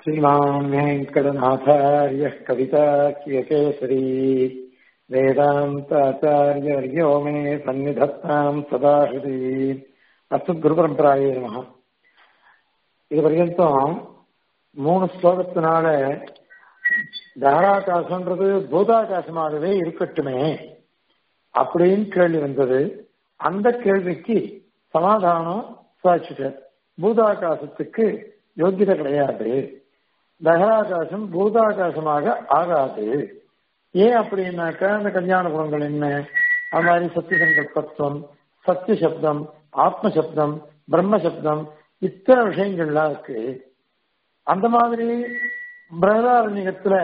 श्रीमान् वेङ्कटनाथार्यः कविताख्यकेसरी वेदान्ताचार्यवर्यो मे सन्निधत्ताम् सदा हृदि அஸ்து குரு பரம்பராயே நம இது பர்யந்தம் மூணு ஸ்லோகத்தினால தாராகாசம்ன்றது பூதாகாசமாகவே இருக்கட்டுமே அப்படின்னு கேள்வி வந்தது அந்த கேள்விக்கு சமாதானம் சாட்சிட்டார் பூதாகாசத்துக்கு யோகியதை கிடையாது தகராகாசம் பூதாகாசமாக ஆகாது ஏன் அப்படின்னாக்கா அந்த கல்யாண குணங்கள் என்ன அது மாதிரி சத்திய சங்கல்பத்துவம் சத்திய சப்தம் ஆத்ம சப்தம் பிரம்ம சப்தம் இத்தனை விஷயங்கள்லாம் இருக்கு அந்த மாதிரி பிரகதாரண்யத்துல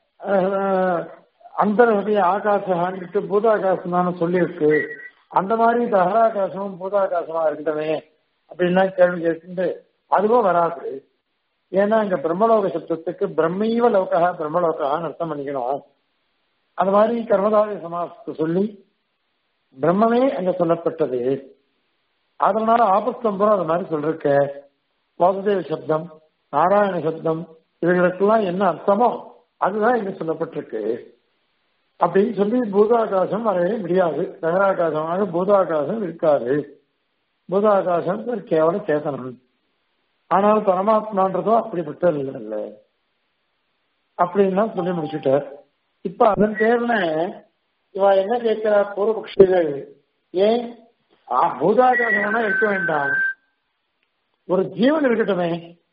அந்தரகதிய ஆகாசான்ட்டு பூதாகாசம் தானே சொல்லியிருக்கு அந்த மாதிரி தகராகாசமும் பூதாகாசமா இருக்கட்டவே அப்படின்லாம் கேள்வி கேட்டு அதுவும் வராது ஏன்னா இங்க பிரம்மலோக சப்தத்துக்கு பிரம்மைவ லோகா பிரம்மலோகான்னு அர்த்தம் பண்ணிக்கணும் அந்த மாதிரி கர்மதாரி சமாசத்தை சொல்லி பிரம்மமே அங்க சொல்லப்பட்டது அதனால ஆபஸ்தம்பரம் அது மாதிரி சொல்லிருக்க வாசுதேவ சப்தம் நாராயண சப்தம் இவைகளுக்கெல்லாம் என்ன அர்த்தமோ அதுதான் இங்க சொல்லப்பட்டிருக்கு அப்படின்னு சொல்லி பூதாகாசம் வரவே முடியாது நகராகாசமாக பூதாகாசம் இருக்காது பூதாகாசம் கேவல சேதனம் ஆனால் பரமாத்மான்றதோ அப்படிப்பட்டது இல்லை அப்படின்லாம் சொல்லி முடிச்சுட்டார் இப்ப அதன் பேர்ல இவ என்ன கேட்கிறா பூர்வபக்ஷிகள் ஏன் பூதாகாசம்னா இருக்க வேண்டாம் ஒரு ஜீவன் இருக்கட்டுமே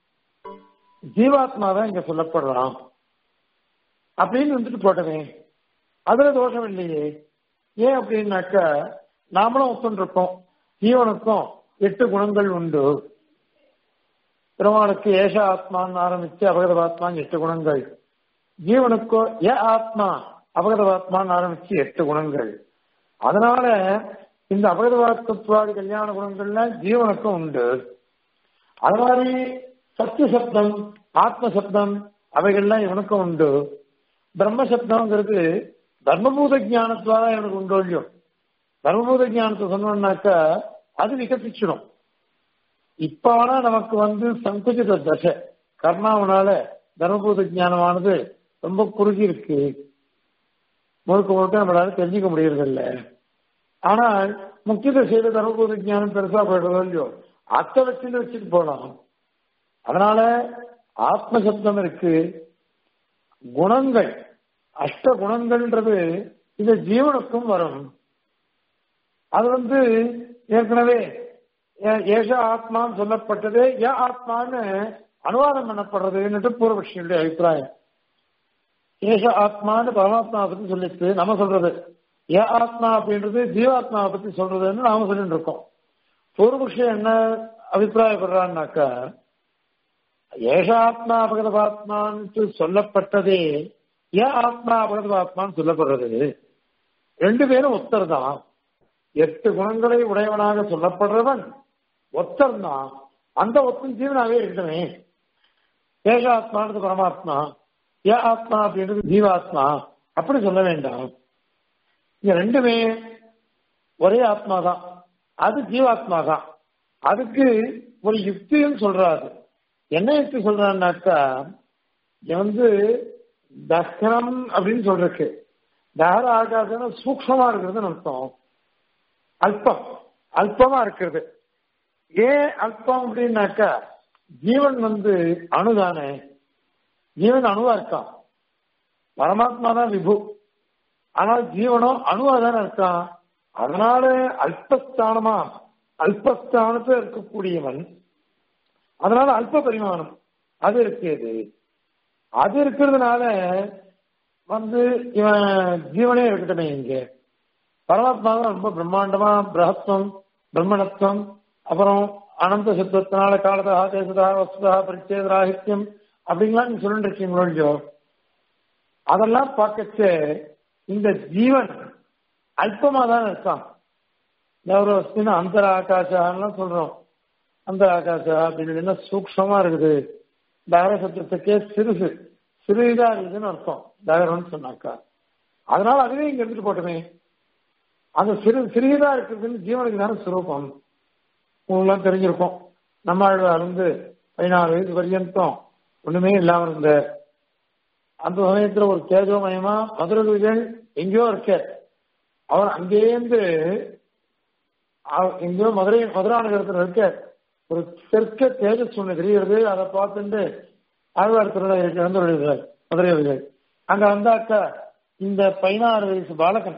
ஜீவாத்மா தான் இங்க சொல்லப்படுறான் அப்படின்னு வந்துட்டு போட்டமே அதுல தோஷம் இல்லையே ஏன் அப்படின்னாக்கா நாமளும் ஒத்துருக்கோம் ஜீவனுக்கும் எட்டு குணங்கள் உண்டு பெருமாளுக்கு ஏஷ ஆத்மான்னு ஆரம்பிச்சு அபகதவாத்மான்னு எட்டு குணங்கள் ஜீவனுக்கோ ஏ ஆத்மா அபகதவாத்மான்னு ஆரம்பிச்சு எட்டு குணங்கள் அதனால இந்த அபகதவாத்மத்வாதி கல்யாண குணங்கள்லாம் ஜீவனுக்கும் உண்டு அது மாதிரி சத்திய சப்தம் ஆத்ம சப்தம் அவைகள்லாம் இவனுக்கும் உண்டு பிரம்ம சப்தம்ங்கிறது தர்மபூத ஜானத்வாரா இவனுக்கு உண்டு இல்லையோ தர்மபூத ஜானத்தை சொன்னோம்னாக்கா அது விகசிச்சிடும் இப்ப ஆனா நமக்கு வந்து சங்குச்சித தசை கர்ணாவனால தர்மபூத ஜானமானது ரொம்ப குறுகி இருக்கு முழுக்க முழுக்க நம்மளால தெரிஞ்சுக்க முடியறதில்ல ஆனால் முக்கிய தசையில தர்மபூத ஜானம் பெருசா போயிடுறதோ இல்லையோ அத்தை வச்சுட்டு வச்சுட்டு போலாம் அதனால ஆத்ம சப்தம் இருக்கு குணங்கள் அஷ்ட குணங்கள்ன்றது இந்த ஜீவனுக்கும் வரும் அது வந்து ஏற்கனவே ஏஷ ஆத்மான்னு சொல்லப்பட்டது ஏ ஆத்மான்னு அனுவாதம் பண்ணப்படுறதுன்னுட்டு பூர்வபக்ஷனுடைய அபிப்பிராயம் ஏஷ ஆத்மான்னு பரமாத்மாவை பத்தி சொல்லிட்டு நம்ம சொல்றது ஏ ஆத்மா அப்படின்றது ஜீவாத்மாவை பத்தி சொல்றதுன்னு நாம சொல்லிட்டு இருக்கோம் பூர்வபக்ஷம் என்ன அபிப்பிராயப்படுறான்னாக்கா ஏஷாத்மா அபகதபாத்மான்னு சொல்லப்பட்டதே ஏன் ஆத்மா அபகதபாத்மான்னு சொல்லப்படுறது ரெண்டு பேரும் ஒத்தர் தான் எட்டு குணங்களை உடையவனாக சொல்லப்படுறவன் ஒத்தர் தான் அந்த ஒத்தன் ஜீவனாவே இருக்கணுமே ஏஷாத்மானது பரமாத்மா ஏ ஆத்மா அப்படின்றது ஜீவாத்மா அப்படி சொல்ல வேண்டாம் இங்க ரெண்டுமே ஒரே ஆத்மா தான் அது ஜீவாத்மா தான் அதுக்கு ஒரு யுக்தியும் சொல்றாரு என்ன யுக்தி சொல்றான்னாக்கா வந்து தகனம் அப்படின்னு சொல்றதுக்கு தகர ஆகாசம் சூக்ஷமா இருக்கிறதுன்னு அர்த்தம் அல்பம் அல்பமா இருக்கிறது ஏன் அல்பம் அப்படின்னாக்கா ஜீவன் வந்து அணுதானே ஜீவன் அணுவா இருக்கான் பரமாத்மா தான் விபு ஆனால் ஜீவனும் அணுவா தானே இருக்கான் அதனால அல்பஸ்தானமா அல்பஸ்தானத்துல இருக்கக்கூடியவன் அதனால அல்ப பரிமாணம் அது இருக்குது அது இருக்கிறதுனால வந்து இவன் ஜீவனே இருக்கட்டுமே இங்க பரமாத்மா தான் ரொம்ப பிரம்மாண்டமா பிரகத்துவம் பிரம்மணத்துவம் அப்புறம் அனந்த சித்தத்தினால காலதா தேசதா வசுதா பரிச்சேதராகித்யம் அப்படின்லாம் நீங்க சொல்லிட்டு இருக்கீங்களோ இல்லையோ அதெல்லாம் பார்க்கச்சு இந்த ஜீவன் அல்பமா தான் இருக்கான் கௌரவஸ்தின் அந்தர ஆகாஷான்லாம் சொல்றோம் அந்த ஆகாஷா அப்படின்னு சூக்ஷமா இருக்குது தகர சப்தத்துக்கே சிறுசு சிறிதா இருக்குதுன்னு அர்த்தம் தகரம்னு சொன்னாக்கா அதனால அதுவே இங்க எடுத்துட்டு போட்டோமே அந்த சிறு சிறியதா இருக்குதுன்னு ஜீவனுக்கு தானே சுரூபம் உங்களுக்குலாம் தெரிஞ்சிருக்கும் நம்மாழ்வார் வந்து பதினாறு வயசு பர்யந்தம் ஒண்ணுமே இல்லாம இருந்த அந்த சமயத்துல ஒரு தேஜோமயமா மதுரவிகள் எங்கேயோ இருக்க அவர் அங்கேருந்து அவ- எங்கேயோ மதுரை மதுராநகரத்துல இருக்க ஒரு தெற்க தேஜஸ் ஒண்ணு தெரிகிறது அதை பார்த்துட்டு ஆழ்வார் திருவிழா இறந்து வருகிறார் மதுரை அங்க வந்தாக்கா இந்த பதினாறு வயசு பாலகன்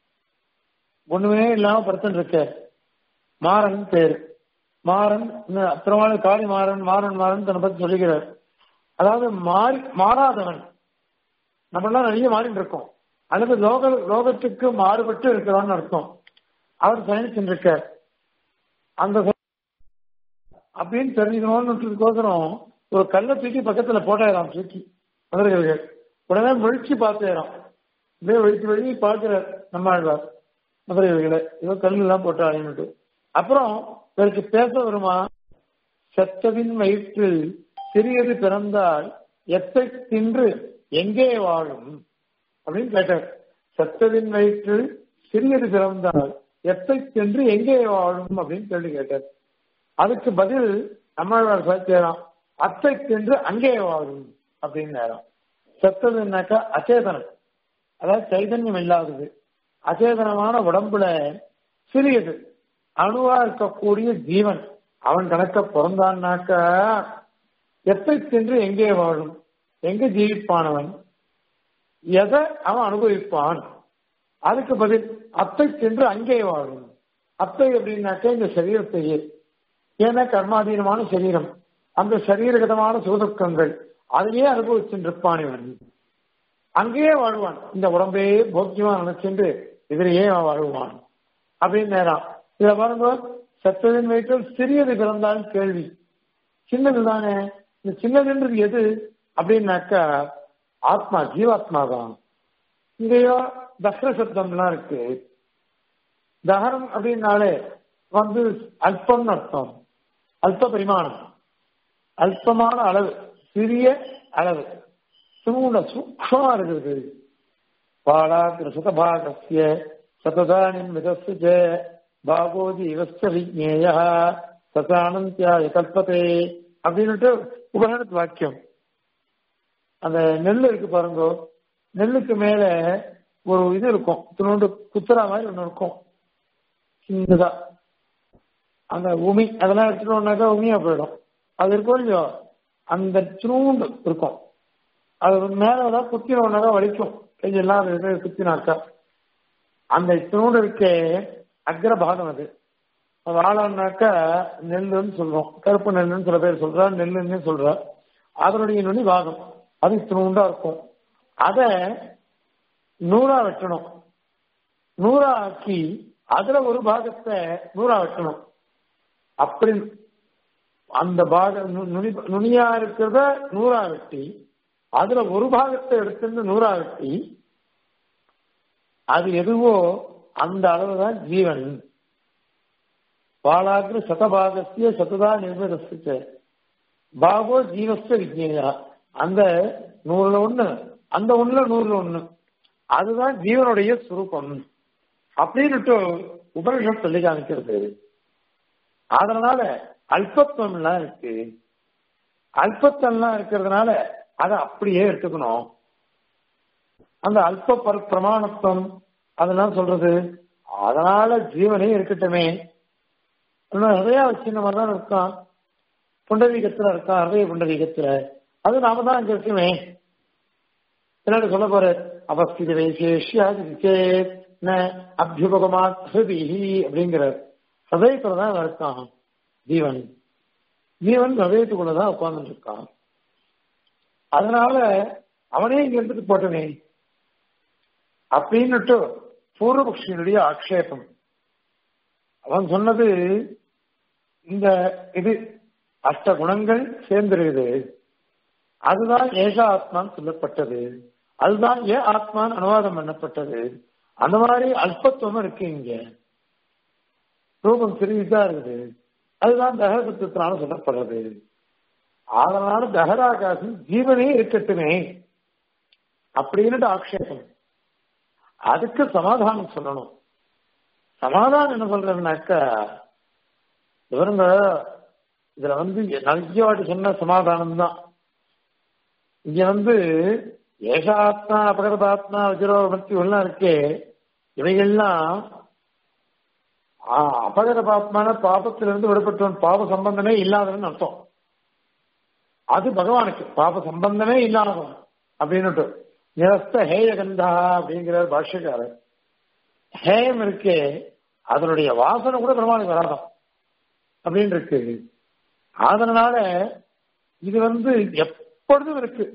ஒண்ணுமே இல்லாம படுத்துட்டு இருக்க மாறன் பேரு மாறன் இன்னும் அப்புறமான காளி மாறன் மாறன் மாறன் தன்னை பத்தி சொல்லுகிறார் அதாவது மாறி மாறாதவன் நம்மளாம் நிறைய மாறிட்டு இருக்கோம் அல்லது லோக லோகத்துக்கு மாறுபட்டு இருக்கிறான்னு அர்த்தம் அவர் பயணிச்சுட்டு இருக்கார் அந்த ச- அப்படின்னு தெரிஞ்சுக்கணும்னுக்கோசரம் ஒரு கல்லை தூக்கி பக்கத்துல போட்டாயிரம் தூக்கி மதுரைகள் உடனே முழிச்சு பார்த்தேறான் இப்படியே வழிச்சு வழி பார்க்கிறார் நம்ம ஆழ்வார் மதுரைகளை ஏதோ கல் எல்லாம் போட்டாங்க அப்புறம் இவருக்கு பேச வருமா செத்தவின் வயிற்றில் சிறியது பிறந்தால் எத்தை தின்று எங்கே வாழும் அப்படின்னு கேட்டார் செத்தவின் வயிற்றில் சிறியது பிறந்தால் எத்தை தின்று எங்கே வாழும் அப்படின்னு கேள்வி கேட்டார் அதுக்கு பதில் நம்மாழ்வார் சாத்தியாராம் அத்தை தின்று அங்கே வாழும் அப்படின்னு நேரம் செத்ததுன்னாக்கா அச்சேதனம் அதாவது சைதன்யம் இல்லாதது அச்சேதனமான உடம்புல சிறியது அணுவா இருக்கக்கூடிய ஜீவன் அவன் கணக்க பிறந்தான்னாக்கா எத்தை தின்று எங்கே வாழும் எங்க ஜீவிப்பானவன் எதை அவன் அனுபவிப்பான் அதுக்கு பதில் அத்தை சென்று அங்கே வாழும் அத்தை அப்படின்னாக்க இந்த சரீரத்தையே ஏன்னா கர்மாதீனமான சரீரம் அந்த சரீரகதமான சுகதுக்கங்கள் அதையே அனுபவிச்சுருப்பான் இவன் அங்கேயே வாழ்வான் இந்த உடம்பே போக்கியமா நினைச்சுட்டு இதிலேயே அவன் வாழ்வான் அப்படின்னு நேரம் இதுல பாருங்க சத்தவின் வயிற்றில் சிறியது பிறந்தாலும் கேள்வி சின்னது தானே இந்த சின்னதுன்றது எது அப்படின்னாக்கா ஆத்மா ஜீவாத்மா தான் இங்கேயோ தஹர சப்தம்லாம் இருக்கு தஹரம் அப்படின்னாலே வந்து அல்பம்னு அர்த்தம் அல்ப பரிமாணம் அல்பமான அளவு சிறிய அளவு சூட சூக்ஷமா இருக்குது பாடாகிர சதபாகசிய சததானின் மிதஸ்ய பாகோ ஜீவஸ்ய விஜ்ஞேய சதானந்தியாய கல்பதே அப்படின்னுட்டு உபகரணத்து வாக்கியம் அந்த நெல் இருக்கு பாருங்க நெல்லுக்கு மேல ஒரு இது இருக்கும் துணோண்டு குத்துறா மாதிரி ஒண்ணு இருக்கும் சின்னதா அந்த உமி அதெல்லாம் எடுத்துட்டோம்னாக்கா உமியா போயிடும் அது இருக்கும் இல்லையோ அந்த துணூண்டு இருக்கும் அது மேலதான் குத்தினோம்னாக்கா வலிக்கும் கையெல்லாம் அது இது குத்தினாக்கா அந்த துணூண்டு இருக்கே அக்ரபாகம் அது அது ஆளானாக்கா நெல்லுன்னு சொல்றோம் கருப்பு நெல்லுன்னு சில பேர் சொல்றா நெல்லுன்னு சொல்றா அதனுடைய நுனி பாகம் அது துணுண்டா இருக்கும் அத நூறா வெட்டணும் நூறா ஆக்கி அதுல ஒரு பாகத்தை நூறா வெட்டணும் அப்படி அந்த பாகம் நு- நுனி நுனியா இருக்கிறத நூறா வெட்டி அதுல ஒரு பாகத்தை எடுத்துட்டு நூறா வெட்டி அது எதுவோ அந்த அளவுதான் ஜீவன் பாலாகிர சதபாகசிய சததா நிர்மிதஸ்ய பாகோ ஜீவஸ்த விஜயா அந்த நூறுல ஒண்ணு அந்த ஒண்ணுல நூறுல ஒண்ணு அதுதான் ஜீவனுடைய சுரூபம் அப்படின்னுட்டு உபனிஷம் சொல்லி காமிக்கிறது அதனால அல்பத்துவம் எல்லாம் இருக்கு அல்பத்தம்லாம் இருக்கிறதுனால அதை அப்படியே எடுத்துக்கணும் அந்த அல்ப பர- பிரமாணத்துவம் அதெல்லாம் சொல்றது அதனால ஜீவனே இருக்கட்டுமே இன்னும் ஹிருதய வச்சிருந்த மாதிரி தான் இருக்கான் புண்டரீகத்துல இருக்கான் ஹிருதய புண்டரீகத்துல அது நாம தான் அங்க இருக்குமே பின்னாடி சொல்ல போற அவஸ்தித வைசேஷியாச்சேத் ந அபியுபகமாத் ஹிருதிஹி அப்படிங்கிற ஹதயத்துல தான் அவன் இருக்கான் ஜீவன் ஜீவன் ஹதயத்துக்குள்ளதான் உட்கார்ந்துட்டு இருக்கான் அதனால அவனே இங்க இருந்துட்டு போட்டனே அப்படின்னுட்டு பூர்வபக்ஷியினுடைய ஆக்ஷேபம் அவன் சொன்னது இந்த இது அஷ்ட குணங்கள் சேர்ந்திருக்குது அதுதான் ஏக ஆத்மான்னு சொல்லப்பட்டது அதுதான் ஏ ஆத்மான்னு அனுவாதம் பண்ணப்பட்டது அந்த மாதிரி அல்பத்துவம் இருக்கு இங்க ரூபம் சிறிதா இருக்குது அதுதான் தகரத்துவத்தினால சொல்லப்படுறது அதனால தகராகாசம் ஜீவனே இருக்கட்டுமே அப்படின்னுட்டு ஆக்ஷேபம் அதுக்கு சமாதானம் சொல்லணும் சமாதானம் என்ன சொல்றதுனாக்கா இவருங்க இதுல வந்து நிறைய வாட்டி சொன்ன சமாதானம் தான் இங்க வந்து ஏஷாத்மா அபகரதாத்மா வஜ்ரோ பக்தி எல்லாம் இருக்கே இவைகள்லாம் அபகரபாத்மான பாபத்திலிருந்து விடுபட்டவன் பாப சம்பந்தமே இல்லாதவன் அர்த்தம் அது பகவானுக்கு பாப சம்பந்தமே இல்லாதவன் அப்படின்னுட்டு நிரஸ்த ஹேயகந்தா அப்படிங்கிறார் பாஷ்யக்காரர் ஹேயம் இருக்கே அதனுடைய வாசனை கூட பெருமானுக்கு வராதான் அப்படின்னு இருக்கு அதனால இது வந்து எப்பொழுதும் இருக்கு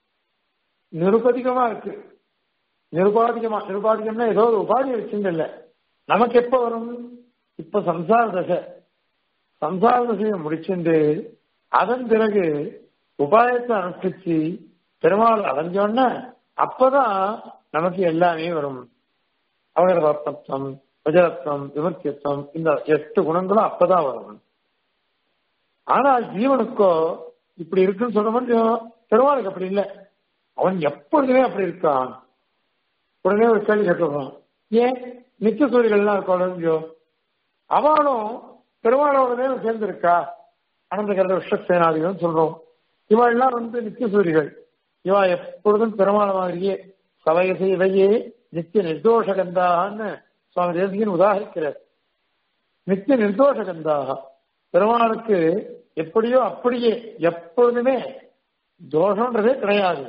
நிருபதிகமா இருக்கு நிருபாதிகமா நிருபாதிகம்னா ஏதோ ஒரு உபாதி வச்சுட்டு இல்ல நமக்கு எப்ப வரும் இப்ப சம்சார தசை சம்சார தசையை முடிச்சுண்டு அதன் பிறகு உபாயத்தை அனுஷ்டிச்சு பெருமாள் அடைஞ்சோன்னா அப்பதான் நமக்கு எல்லாமே வரும் அவகரத்தம் வஜரத்வம் விமர்த்தியத்துவம் இந்த எட்டு குணங்களும் அப்பதான் வரும் ஆனால் ஜீவனுக்கோ இப்படி இருக்குன்னு சொல்ல முடியும் பெருமாளுக்கு அப்படி இல்லை அவன் எப்பொழுதுமே அப்படி இருக்கான் உடனே ஒரு கேள்வி கேட்டுறான் ஏன் நித்திய சூரியர்கள்லாம் இருக்கோ அவளும் பெருமாளோடனே சேர்ந்திருக்கா அனந்தகர விஷசேனாதிகள் சொல்றோம் இவெல்லாம் வந்து நித்திய சூரிகள் இவா எப்பொழுதும் பெருமாள் மாதிரியே சவயசை இவையே நித்திய நிர்தோஷகந்தான்னு சுவாமி தேசிகன் உதாகரிக்கிறார் நித்திய நிர்தோஷகந்தாக பெருமாளுக்கு எப்படியோ அப்படியே எப்பொழுதுமே தோஷம்ன்றதே கிடையாது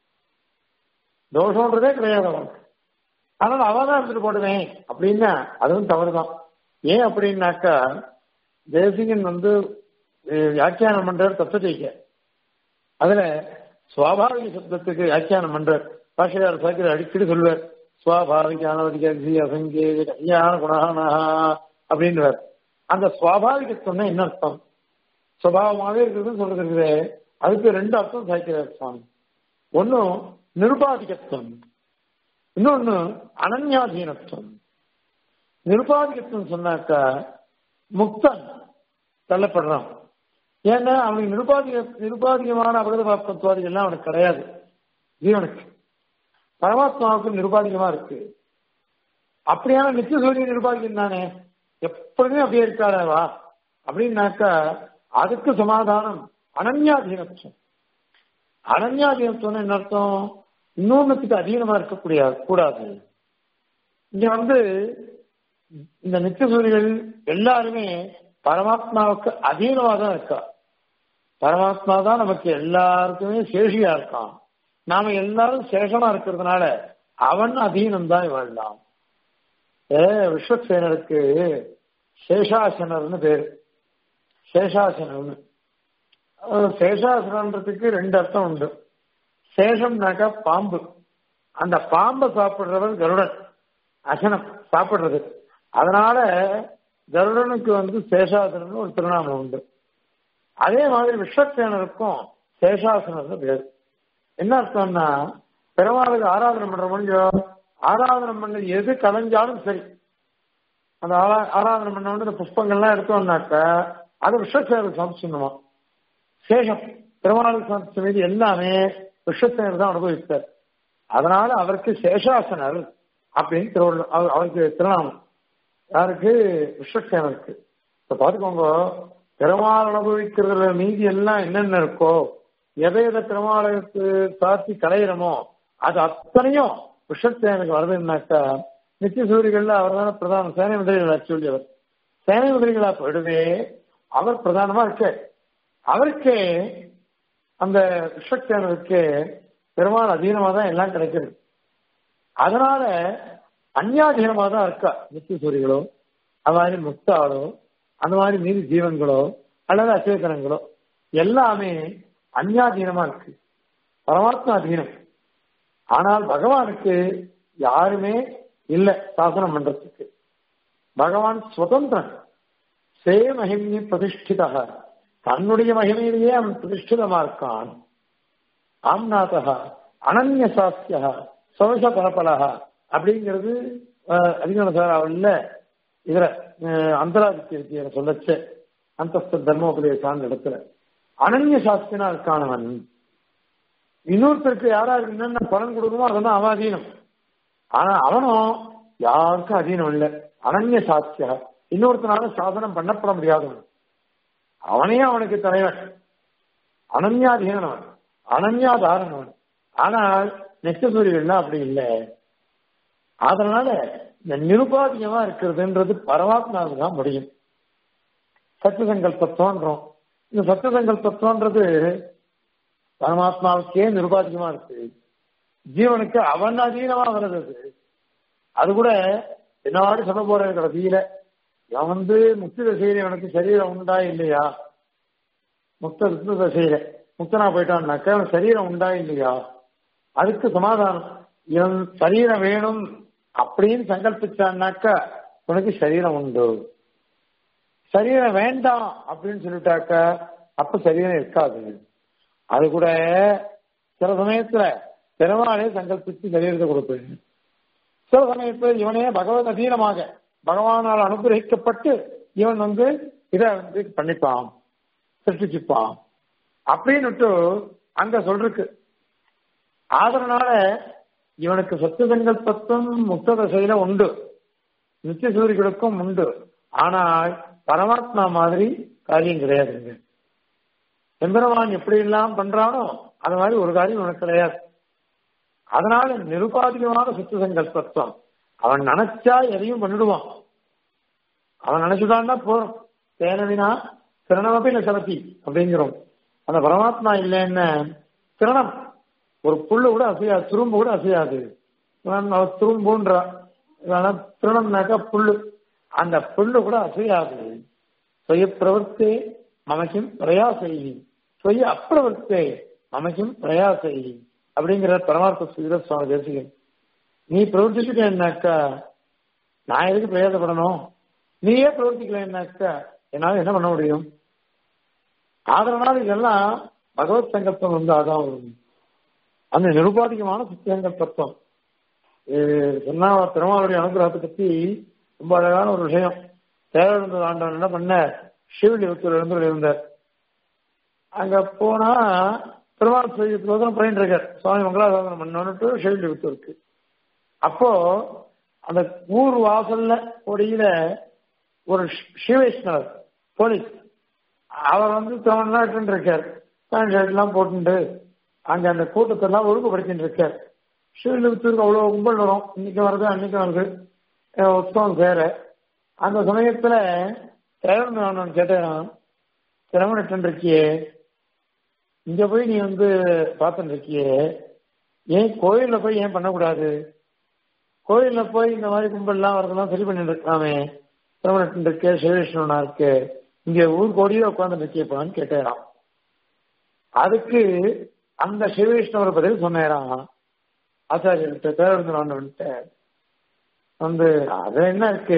தோஷம்ன்றதே கிடையாது அவனுக்கு ஆனால் அவன் தான் இருந்துட்டு போடுவேன் அப்படின்னா அதுவும் தவறுதான் ஏன் அப்படின்னாக்கா தேசிகன் வந்து வியாக்கியானம் பண்றார் தத்துவத்தைக்க அதுல சுவாபாவிக சப்தத்துக்கு வியாக்கியானம் பண்றார் பாஷையார் சாக்கிர அடிக்கடி சொல்வார் சுவாபாவிக அனவதிகி அசங்கே கல்யாண குணானா அப்படின்றார் அந்த சுவாபாவிகத்துவம் என்ன அர்த்தம் சுவாவமாவே இருக்கிறதுன்னு சொல்றது இருக்குது அதுக்கு ரெண்டு அர்த்தம் சாய்க்கிறார் சுவாமி ஒன்னும் நிருபாதிகத்துவம் இன்னொன்னு அனன்யாதீனத்துவம் நிருபாதிகத்துவம் சொன்னாக்கா முக்தன் தள்ளப்படுறான் ஏன்னா அவனுக்கு நிருபாதிக நிருபாதிகமான அபகதபாத்மத்துவாதி எல்லாம் அவனுக்கு கிடையாது ஜீவனுக்கு பரமாத்மாவுக்கு நிருபாதிகமா இருக்கு அப்படியான நித்திய சூரிய நிருபாதிகம் தானே எப்பொழுதுமே அப்படியே இருக்காளவா அப்படின்னாக்கா அதுக்கு சமாதானம் அனன்யாதீனத்துவம் அனன்யாதீனத்துவம் என்ன அர்த்தம் இன்னொன்னுக்கு அதீனமா இருக்கக்கூடிய கூடாது இங்க வந்து இந்த நித்திய சூரியர்கள் எல்லாருமே பரமாத்மாவுக்கு அதீனமா தான் இருக்கா பரமாத்மா தான் நமக்கு எல்லாருக்குமே சேஷியா இருக்கான் நாம எல்லாரும் சேஷமா இருக்கிறதுனால அவன் அதீனம் தான் இவெல்லாம் ஏ விஸ்வசேனருக்கு சேஷாசனர்னு பேரு சேஷாசனர்னு சேஷாசனன்றதுக்கு ரெண்டு அர்த்தம் உண்டு சேஷம்னாக்கா பாம்பு அந்த பாம்பை சாப்பிடுறவர் கருடன் அசனம் சாப்பிடுறது அதனால கருடனுக்கு வந்து சேஷாசனம்னு ஒரு திருநாமம் உண்டு அதே மாதிரி விஸ்வசேனருக்கும் சேஷாசனம்னு பேர் என்ன அர்த்தம்னா பெருமாளுக்கு ஆராதனை பண்ற முடியும் ஆராதனை பண்ண எது கலைஞ்சாலும் சரி அந்த ஆராதனை பண்ண வந்து இந்த புஷ்பங்கள்லாம் எடுத்தோம்னாக்க அது விஸ்வசேனர் சமைச்சிடணுமா சேஷம் பெருமாளுக்கு சமைச்ச மீது எல்லாமே விஸ்வசேனர் தான் அனுபவித்தார் அதனால அவருக்கு சேஷாசனர் அப்படின்னு திருவள்ளுவர் அவருக்கு திருநாமம் யாருக்கு விஸ்வசேனருக்கு இப்ப பாத்துக்கோங்க பெருமாள் அனுபவிக்கிறதுல மீதி எல்லாம் என்னென்ன இருக்கோ எதை எதை பெருமாளுக்கு சாத்தி கலையிறமோ அது அத்தனையும் விஷத்தேனுக்கு வருதுன்னாக்கா நித்திய சூரியகள்ல அவர் தானே பிரதான சேனை முதலிகளா சொல்லியவர் சேனை முதலிகளா போயிடுவே அவர் பிரதானமா இருக்க அவருக்கே அந்த விஷத்தேனருக்கு பெருமாள் அதீனமா தான் எல்லாம் கிடைக்கிறது அதனால அந்யாதீனமா தான் இருக்கா நித்திய சூரிகளோ அது மாதிரி முக்தாளோ அந்த மாதிரி மீதி ஜீவன்களோ அல்லது அச்சேதனங்களோ எல்லாமே அந்யாதீனமா இருக்கு பரமாத்மா அதீனம் ஆனால் பகவானுக்கு யாருமே இல்லை சாசனம் பண்றதுக்கு பகவான் சுதந்திரன் சே மகிமி பிரதிஷ்டிதா தன்னுடைய மகிமையிலேயே அவன் பிரதிஷ்டிதமா இருக்கான் ஆம்நாதா அனன்ய சாஸ்தியா சவச பரபலகா அப்படிங்கிறது அதிகமான சார் அவள்ல இதுல அந்தராதித்ய சொல்லச்ச அந்த தர்மோபதேசான்னு இடத்துல அனன்ய சாஸ்திரனா இருக்கானவன் இன்னொருத்தருக்கு யாராருக்கு என்னென்ன பலன் கொடுக்கணுமோ அதெல்லாம் அவன் அதீனம் ஆனா அவனும் யாருக்கும் அதீனம் இல்லை அனன்ய சாஸ்தியா இன்னொருத்தனால சாதனம் பண்ணப்பட முடியாதவன் அவனே அவனுக்கு தலைவன் அனன்யாதீனவன் அனன்யாதாரணவன் ஆனால் நெச்சசூரியெல்லாம் அப்படி இல்லை அதனால இந்த நிருபாதிகமா இருக்கிறதுன்றது பரமாத்மாவுக்கு தான் முடியும் சத்தியசங்கல்பத்துவன்றோம் இந்த சத்தியசங்கல்பத்துவன்றது பரமாத்மாவுக்கே நிருபாதிகமா இருக்கு ஜீவனுக்கு அவன் அதீனமா வருது அது அது கூட என்னவாடி சொல்ல போறேன் கடைசியில இவன் வந்து முக்தி தசையில இவனுக்கு சரீரம் உண்டா இல்லையா முக்த ருத்ன தசையில முக்தனா போயிட்டான்னாக்கா அவன் சரீரம் உண்டா இல்லையா அதுக்கு சமாதானம் இவன் சரீரம் வேணும் அப்படின்னு சங்கல்பிச்சான்னாக்கா உனக்கு சரீரம் உண்டு சரீரம் வேண்டாம் அப்படின்னு சொல்லிட்டாக்கா அப்ப சரீரம் இருக்காது அது கூட சில சமயத்துல பெருமாளே சங்கல்பித்து சரீரத்தை கொடுப்பேன் சில சமயத்தில் இவனே பகவத் அதீனமாக பகவானால் அனுகிரகிக்கப்பட்டு இவன் வந்து இதை வந்து பண்ணிப்பான் சிருஷ்டிச்சுப்பான் அப்படின்னுட்டு அங்க சொல்றக்கு அதனால இவனுக்கு சத்து சங்கல்பத்தும் முக்த தசையில உண்டு நித்திய சூரியர்களுக்கும் உண்டு ஆனால் பரமாத்மா மாதிரி காரியம் கிடையாதுங்க எம்பெருமான் எப்படி எல்லாம் பண்றானோ அது மாதிரி ஒரு காரியம் உனக்கு கிடையாது அதனால நிருபாதிகமான சுத்த சங்கல்பத்துவம் அவன் நினைச்சா எதையும் பண்ணிடுவான் அவன் நினைச்சுட்டான்னா போறோம் தேனவினா திரணமப்பி லட்சணத்தி அப்படிங்கிறோம் அந்த பரமாத்மா இல்லைன்னு திரணம் ஒரு புல்லு கூட அசையாது துரும்பு கூட அசையாது துரும்புன்றா திருணம்னாக்கா புல்லு அந்த புல்லு கூட அசையாது சுய பிரவர்த்தே மமக்கும் பிரயாசை சுய அப்பிரவர்த்தே மமக்கும் பிரயாசை அப்படிங்கிற பரமார்த்த சுகிர சுவாமி தேசிகன் நீ பிரவர்த்திச்சுட்டேன்னாக்கா நான் எதுக்கு பிரயாசப்படணும் நீயே பிரவர்த்திக்கலன்னாக்கா என்னால என்ன பண்ண முடியும் அதனால இதெல்லாம் பகவத் சங்கல்பம் வந்து அதான் வரும் அந்த நிருபாதிகமான சத்தியங்கல்பம் சொன்னா பெருமாளுடைய அனுகிரகத்தை பத்தி ரொம்ப அழகான ஒரு விஷயம் தேவந்த ஆண்டவன் என்ன பண்ண சிவலிபுத்தூர் இருந்து இருந்தார் அங்க போனா பெருமாள் சோதனம் பண்ணிட்டு இருக்கார் சுவாமி மங்களாசாதனம் பண்ணோன்னுட்டு சிவலிபுத்தூருக்கு அப்போ அந்த ஊர் வாசல்ல கொடியில ஒரு சிவவைஷ்ணவர் போலீஸ் அவர் வந்து தமிழ்நாட்டு இருக்கார் பேண்ட் ஷர்ட் எல்லாம் போட்டுட்டு அங்க அந்த கூட்டத்தை எல்லாம் ஒழுங்குபடுத்திட்டு இருக்கார் ஸ்ரீலிபுத்தூருக்கு அவ்வளவு கும்பல் வரும் இன்னைக்கு வருது அன்னைக்கு வருது உற்சவம் சேர அந்த சமயத்துல திறமன் கேட்டேன் திறமனிட்டு இருக்கியே இங்க போய் நீ வந்து பார்த்துட்டு இருக்கியே ஏன் கோயில்ல போய் ஏன் பண்ணக்கூடாது கோயில்ல போய் இந்த மாதிரி கும்பல்லாம் வரதெல்லாம் சரி பண்ணிட்டு இருக்கலாமே திறமனிட்டு இருக்கே சிவவிஷ்ணவனா இருக்கு இங்க ஊர் கோடியில உட்கார்ந்து இருக்கியப்பான்னு கேட்டேராம் அதுக்கு அந்த சிவவிஷ்ணவர் பதில் சொன்னேராம் ஆச்சாரியர்கிட்ட பேரறிஞர் வந்து அது என்ன இருக்கு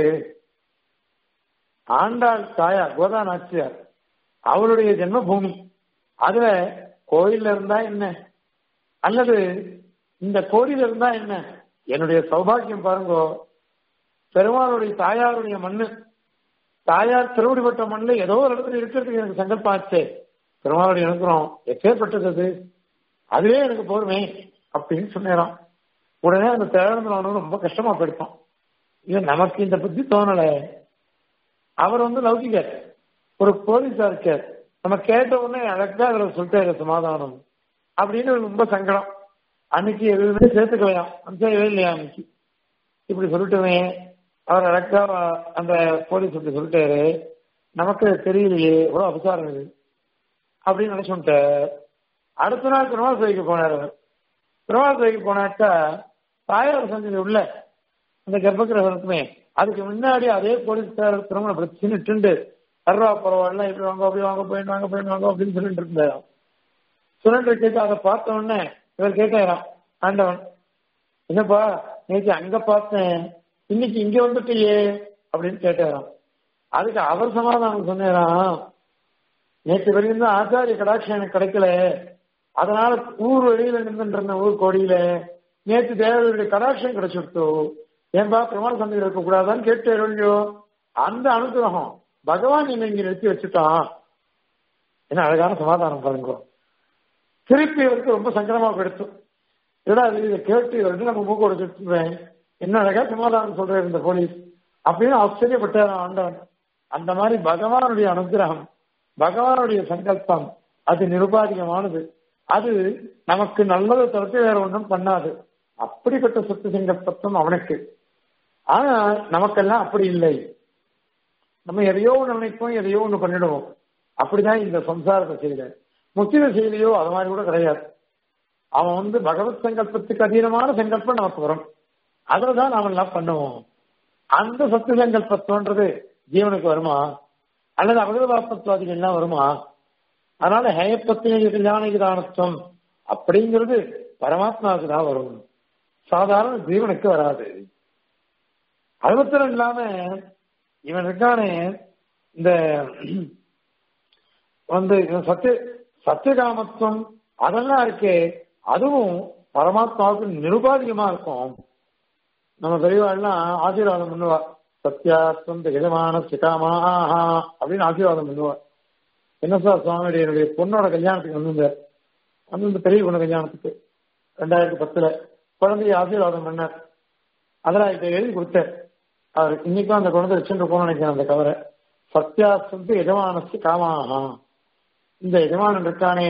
ஆண்டாள் தாயார் கோதா நாச்சியார் அவருடைய ஜென்மபூமி அதுல கோயில்ல இருந்தா என்ன அல்லது இந்த கோயில இருந்தா என்ன என்னுடைய சௌபாகியம் பாருங்கோ பெருமாளுடைய தாயாருடைய மண்ணு தாயார் திருவடிப்பட்ட மண்ணுல ஏதோ ஒரு இடத்துல இருக்கிறதுக்கு எனக்கு சங்கல்பம் ஆச்சு பெருமாளுடைய அனுக்கிறோம் எப்பேற்பட்டது அது அதுவே எனக்கு போருமே அப்படின்னு சொன்னேராம் உடனே அந்த தேவனந்தன் ரொம்ப கஷ்டமா போயிடுப்பான் இது நமக்கு இந்த புத்தி தோணல அவர் வந்து லௌகிகர் ஒரு போலீஸா இருக்கார் நம்ம கேட்ட உடனே அழகா அதில் சொல்லிட்டாரு சமாதானம் அப்படின்னு ரொம்ப சங்கடம் அன்னைக்கு எதுவுமே சேர்த்துக்கலையாம் அம்சவே இல்லையா அன்னைக்கு இப்படி சொல்லிட்டுமே அவர் அழகா அந்த போலீஸ் இப்படி சொல்லிட்டாரு நமக்கு தெரியலையே எவ்வளவு அபசாரம் இது அப்படின்னு நினைச்சுட்டார் அடுத்த நாள் திருமால் சிலைக்கு போனார் அவர் திருமால் சிலைக்கு போனாக்கா தாயார் சந்தி உள்ள அந்த கர்ப்பகிரகத்துமே அதுக்கு முன்னாடி அதே போலீஸ்கார திருமணம் பிரச்சனை சர்வா பரவாயில்ல இப்படி வாங்க அப்படி வாங்க போயிட்டு வாங்க போயிட்டு வாங்க அப்படின்னு சொல்லிட்டு இருந்தாராம் சுரண்டர் கேட்டு அதை பார்த்த உடனே இவர் கேட்கிறாராம் ஆண்டவன் என்னப்பா நேற்று அங்க பார்த்தேன் இன்னைக்கு இங்க வந்துட்டியே அப்படின்னு கேட்டாராம் அதுக்கு அவர் சமாதானம் சொன்னாராம் நேற்று வரையும் தான் ஆச்சாரிய கடாட்சம் எனக்கு கிடைக்கல அதனால ஊர் வெளியில நின்றுட்டு இருந்த ஊர் கோடியில நேற்று தேவருடைய கடாட்சம் கிடைச்சிருத்தோ ஏன்பா பிரமாண சந்தையில் இருக்க கூடாதான்னு கேட்டு இல்லையோ அந்த அனுகிரகம் பகவான் என்ன இங்க நிறுத்தி வச்சுட்டான் என்ன அழகான சமாதானம் பாருங்க திருப்பி இவருக்கு ரொம்ப சங்கடமா போயிடுத்து ஏடா இதை கேட்டு இவர்கிட்ட நம்ம மூக்க உடைச்சுட்டுறேன் என்ன அழகா சமாதானம் சொல்றாரு இந்த போலீஸ் அப்படின்னு ஆச்சரியப்பட்டார் ஆண்டவன் அந்த மாதிரி பகவானுடைய அனுகிரகம் பகவானுடைய சங்கல்பம் அது நிருபாதிகமானது அது நமக்கு நல்லதை தவிர்த்து வேற ஒன்றும் பண்ணாது அப்படிப்பட்ட சொத்து சங்கல்பத்துவம் அவனுக்கு ஆனா நமக்கெல்லாம் அப்படி இல்லை நம்ம எதையோ ஒன்று நினைப்போம் எதையோ ஒன்று பண்ணிடுவோம் அப்படிதான் இந்த சம்சார திசையில முக்தி திசையிலையோ அது மாதிரி கூட கிடையாது அவன் வந்து பகவத் சங்கல்பத்துக்கு அதீனமான சங்கல்பம் நமக்கு வரும் அதில் தான் நாம எல்லாம் பண்ணுவோம் அந்த சத்து சங்கல்பத்தோன்றது ஜீவனுக்கு வருமா அல்லது அபகதபாப்பத்துவாதிகள் எல்லாம் வருமா அதனால ஹேயப்பத்தின கல்யாண தானத்துவம் அப்படிங்கிறது பரமாத்மாவுக்கு தான் வரும் சாதாரண ஜீவனுக்கு வராது அது மாத்திரம் இல்லாம இவன் இருக்கானே இந்த வந்து சத்திய சத்தியகாமத்துவம் அதெல்லாம் இருக்கே அதுவும் பரமாத்மாவுக்கு நிருபாதிகமா இருக்கும் நம்ம பெரியவாள்லாம் ஆசீர்வாதம் பண்ணுவா சத்யாஸ்வம் எஜமான சிகாமாஹா அப்படின்னு ஆசீர்வாதம் பண்ணுவா என்ன சார் சுவாமியுடைய என்னுடைய பொண்ணோட கல்யாணத்துக்கு வந்திருந்தார் வந்து இந்த பெரிய பொண்ணு கல்யாணத்துக்கு ரெண்டாயிரத்தி பத்துல குழந்தைய ஆசீர்வாதம் பண்ணார் அதெல்லாம் இதை எழுதி கொடுத்தார் அவர் இன்னைக்கும் அந்த குழந்தை வச்சுட்டு போகணும்னு நினைக்கிறேன் அந்த கவரை சத்யாஸ்வந்து எஜமானசு காமாஹா இந்த எஜமானன் இருக்கானே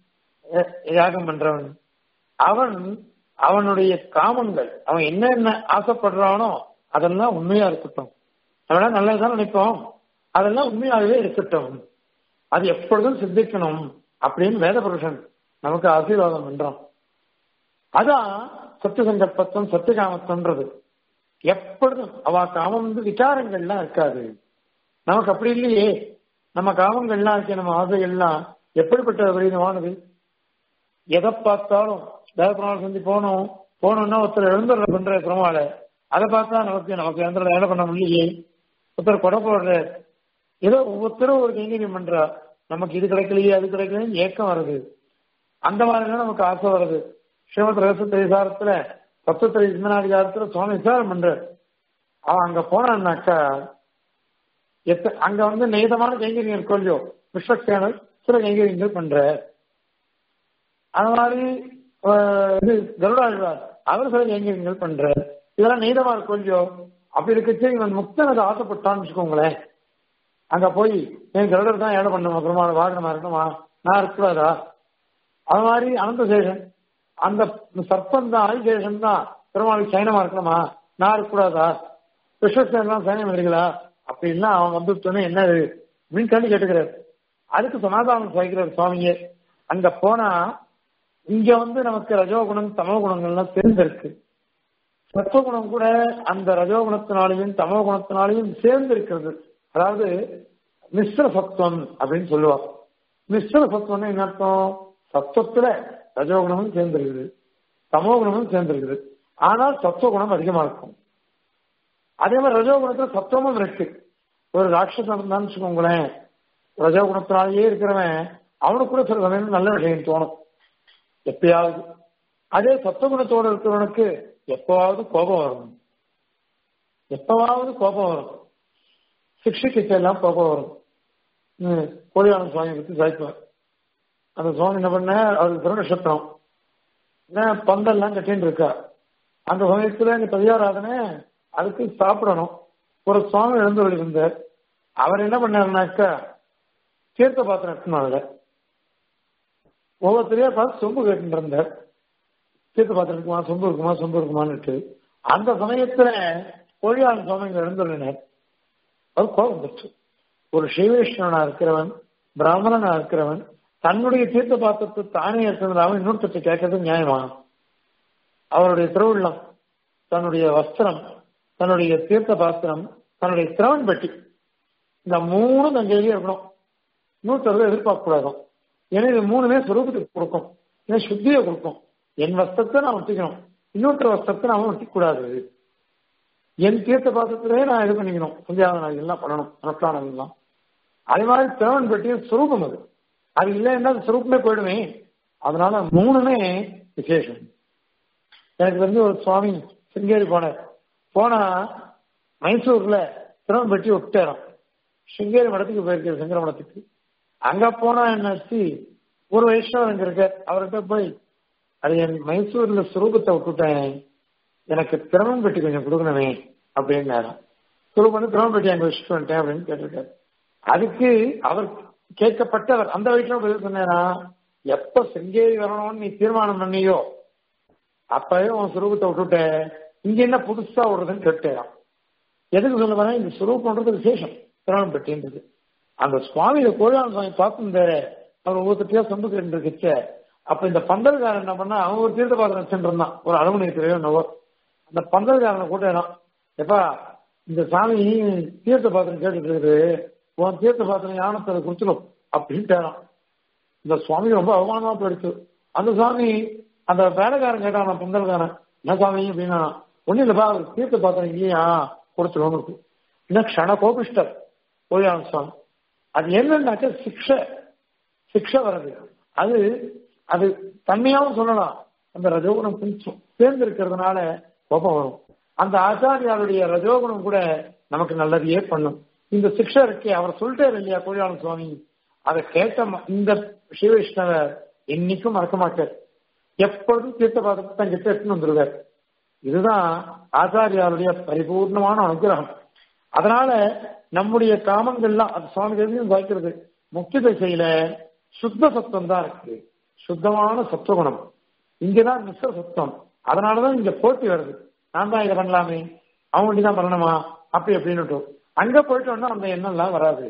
யாகம் பண்றவன் அவன் அவனுடைய காமங்கள் அவன் என்னென்ன ஆசைப்படுறானோ அதெல்லாம் உண்மையா இருக்கட்டும் அதெல்லாம் நல்லதுதான் நினைப்போம் அதெல்லாம் உண்மையாகவே இருக்கட்டும் அது எப்பொழுதும் சித்திக்கணும் அப்படின்னு வேத புருஷன் நமக்கு ஆசீர்வாதம் பண்றான் அதான் சத்திய சங்கல்பத்துவம் சத்திய காமத்துவன்றது எப்பொழுதும் அவ காமம் வந்து விகாரங்கள்லாம் இருக்காது நமக்கு அப்படி இல்லையே நம்ம காமங்கள்லாம் இருக்கு நம்ம ஆசைகள்லாம் எப்படிப்பட்ட விபரீதமானது எதை பார்த்தாலும் தேவப்பிரமாணம் செஞ்சு போகணும் போகணும்னா ஒருத்தர் எழுந்துடுற பண்ற பெருமாள அதை பார்த்தா நமக்கு நமக்கு எந்த வேலை பண்ண முடியலையே ஒருத்தர் கொடை போடுற ஏதோ ஒவ்வொருத்தரும் ஒரு கைங்கரியம் பண்றா நமக்கு இது கிடைக்கலையே அது கிடைக்கலையே ஏக்கம் வருது அந்த மாதிரிலாம் நமக்கு ஆசை வருது ஸ்ரீமத் ரகசிய விசாரத்துல தத்துவத்திரை சிந்தனாதிகாரத்துல சுவாமி விசாரம் பண்ற அவன் அங்க போனான்னாக்கா எத்த அங்க வந்து நெய்தமான கைங்கரியம் இருக்கோ இல்லையோ விஸ்வக்சேனர் சில கைங்கரியங்கள் பண்ற அது மாதிரி இது கருடாழ்வார் அவர் சில கைங்கரியங்கள் பண்ற இதெல்லாம் நெய்தமா இருக்கோ இல்லையோ அப்படி இருக்கச்சு இவன் முக்தன் அதை ஆசைப்பட்டான்னு வச்சுக்கோங்களேன் அங்க போய் என் கருடர் தான் ஏழை பண்ணணும் பெருமாள் வாகனமா இருக்கணுமா நான் இருக்கக்கூடாதா அது மாதிரி அனந்தசேஷன் அந்த சர்ப்பம் தான் ஆதிசேஷன் தான் பெருமாளுக்கு சைனமா இருக்கணுமா நான் இருக்கக்கூடாதா விஸ்வசேனெல்லாம் சைனம் இருக்குதா அப்படின்னா அவன் வந்து என்ன அப்படின்னு கேள்வி கேட்டுக்கிறார் அதுக்கு சமாதானம் சாய்க்கிறார் சுவாமியே அங்க போனா இங்க வந்து நமக்கு ரஜோகுணம் தமோ குணங்கள்லாம் சேர்ந்திருக்கு சத்துவகுணம் கூட அந்த ரஜோகுணத்தினாலையும் தமோ குணத்தினாலையும் சேர்ந்து இருக்கிறது அதாவது மிஸ்ர சத்துவம் அப்படின்னு சொல்லுவாங்க மிஸ்ர சத்துவம்னு என்ன அர்த்தம் சத்துவத்துல ரஜோகுணமும் சேர்ந்திருக்குது தமோ குணமும் சேர்ந்திருக்குது ஆனால் சத்துவகுணம் அதிகமா இருக்கும் அதே மாதிரி ரஜோகுணத்துல சத்துவமும் இருக்கு ஒரு ராட்சசம் இருந்தான்னு வச்சுக்கோங்களேன் ரஜோகுணத்தினாலேயே இருக்கிறவன் அவனுக்கு கூட சில சமயம் நல்ல விஷயம் தோணும் எப்பயாவது அதே சத்துவகுணத்தோடு இருக்கிறவனுக்கு எப்பவாவது கோபம் வரும் எப்பவாவது கோபம் வரும் சிக்ஷைக்கு எல்லாம் கோபம் வரும் கோழியாளன் சுவாமி பத்தி சாய்ப்பார் அந்த சுவாமி என்ன பண்ண அவருக்கு திருநட்சத்திரம் பந்தல்லாம் கட்டின்னு இருக்கா அந்த சமயத்துல இந்த பதியாராதனை அதுக்கு சாப்பிடணும் ஒரு சுவாமி எழுந்து இருந்தார் அவர் என்ன பண்ணாருனாக்கா தீர்த்த பாத்திரம் எடுத்துனாங்க ஒவ்வொருத்தரையா பார்த்து சொம்பு கேட்டு இருந்தார் தீர்த்த பாத்திரம் இருக்குமா சொம்பு இருக்குமா சொம்பு இருக்குமான்னுட்டு அந்த சமயத்துல கோழியாளன் சுவாமி எழுந்துள்ளனர் அவர் கோபம் வந்துச்சு ஒரு ஸ்ரீவைஷ்ணவனா இருக்கிறவன் பிராமணனா இருக்கிறவன் தன்னுடைய தீர்த்த பாத்திரத்தை தானே இருக்கிறதாவும் இன்னொருத்தத்தை கேட்கறது நியாயமா அவருடைய திருவுள்ளம் தன்னுடைய வஸ்திரம் தன்னுடைய தீர்த்த பாத்திரம் தன்னுடைய திரவன் பெட்டி இந்த மூணும் தங்கையிலேயே இருக்கணும் இன்னொருத்தர் எதிர்பார்க்க கூடாது ஏன்னா இது மூணுமே சுரூபத்துக்கு கொடுக்கும் ஏன்னா சுத்தியை கொடுக்கும் என் வஸ்திரத்தை நான் ஒட்டிக்கணும் இன்னொருத்தர் வஸ்திரத்தை நாம ஒட்டிக்க கூடாது என் தீர்த்த பாத்திரத்திலே நான் இது பண்ணிக்கணும் சந்தியாவனம் எல்லாம் பண்ணணும் அனுஷ்டானம் எல்லாம் அதே மாதிரி திரவன் பெட்டியும் சுரூபம் அது அது இல்லைன்னா அது சுரூப்பமே போயிடுமே அதனால மூணுமே விசேஷம் எனக்கு வந்து ஒரு சுவாமி சிங்கேரி போனார் போனா மைசூர்ல திறன் பெட்டி விட்டாராம் சிங்கேரி மடத்துக்கு போயிருக்காரு சங்கர மடத்துக்கு அங்க போனா என்னாச்சு ஒரு வைஷ்ணவர் அங்க இருக்க அவர்கிட்ட போய் அது என் மைசூர்ல சுரூபத்தை விட்டுட்டேன் எனக்கு திறமன் பெட்டி கொஞ்சம் கொடுக்கணுமே அப்படின்னு சுரூபம் வந்து திறமன் பெட்டி அங்க வச்சுட்டு வந்துட்டேன் அப்படின்னு கேட்டிருக்காரு அதுக்கு அவர் கேட்கப்பட்டவர் அந்த வயிற்றுல பதில் சொன்னாரா எப்ப சிங்கேரி வரணும்னு நீ தீர்மானம் பண்ணியோ அப்பவே உன் சுரூபத்தை விட்டுட்ட இங்க என்ன புதுசா விடுறதுன்னு கேட்டேன் எதுக்கு சொல்ல வரேன் இந்த சுரூபம்ன்றது விசேஷம் திருமணம் பெட்டின்றது அந்த சுவாமியில கோழியாளன் சுவாமி பார்த்துருந்தாரு அவர் ஒவ்வொருத்தையா சொந்த இருக்குச்ச அப்ப இந்த பந்தல்காரன் என்ன பண்ணா அவன் ஒரு தீர்த்த பாத்திரம் வச்சுட்டு இருந்தான் ஒரு அலுமினியத்திலேயோ என்னவோ அந்த பந்தல்காரனை கூட்டம் எப்பா இந்த சாமி தீர்த்த பாத்திரம் கேட்டுட்டு இருக்குது உன் தீர்த்த பாத்திரம் யானத்தை அதை குடிச்சிடும் அப்படின்ட்டாரான் இந்த சுவாமி ரொம்ப அவமானமா போயிடுச்சு அந்த சுவாமி அந்த வேலைக்காரன் கேட்டான் பந்தல்காரன் என்ன சாமி அப்படின்னா ஒண்ணு இல்லப்பா அவர் தீர்த்த பாத்திரம் இல்லையா கொடுத்துருவோம் இன்னும் க்ஷண கோபிஷ்டர் கோழியான சுவாமி அது என்னன்னாக்க சிக்ஷை சிக்ஷை வர்றது அது அது தன்மையாவும் சொல்லலாம் அந்த ரஜோகுணம் கொஞ்சம் சேர்ந்து இருக்கிறதுனால கோபம் வரும் அந்த ஆச்சாரியாருடைய ரஜோகுணம் கூட நமக்கு நல்லதையே பண்ணும் இந்த சிக்ஷை இருக்கே அவர் சொல்லிட்டாரு இல்லையா கோழியாளன் சுவாமி அதை கேட்ட இந்த ஸ்ரீவைஷ்ணவர் என்னைக்கும் மறக்க மாட்டார் எப்பொழுதும் தீர்த்த பாதத்தை தன் கிட்ட எடுத்துன்னு வந்துருவார் இதுதான் ஆச்சாரியாருடைய பரிபூர்ணமான அனுகிரகம் அதனால நம்முடைய காமங்கள்லாம் அது சுவாமி தேவியும் வாய்க்கிறது முக்கிய திசையில சுத்த சத்தம் தான் இருக்கு சுத்தமான சத்துவகுணம் இங்கதான் மிஸ்ர சத்தம் அதனாலதான் இங்க போட்டி வருது நான் தான் இதை பண்ணலாமே அவங்க தான் பண்ணணுமா அப்படி அப்படின்னு அங்க போயிட்டோம்னா அந்த எண்ணம்லாம் வராது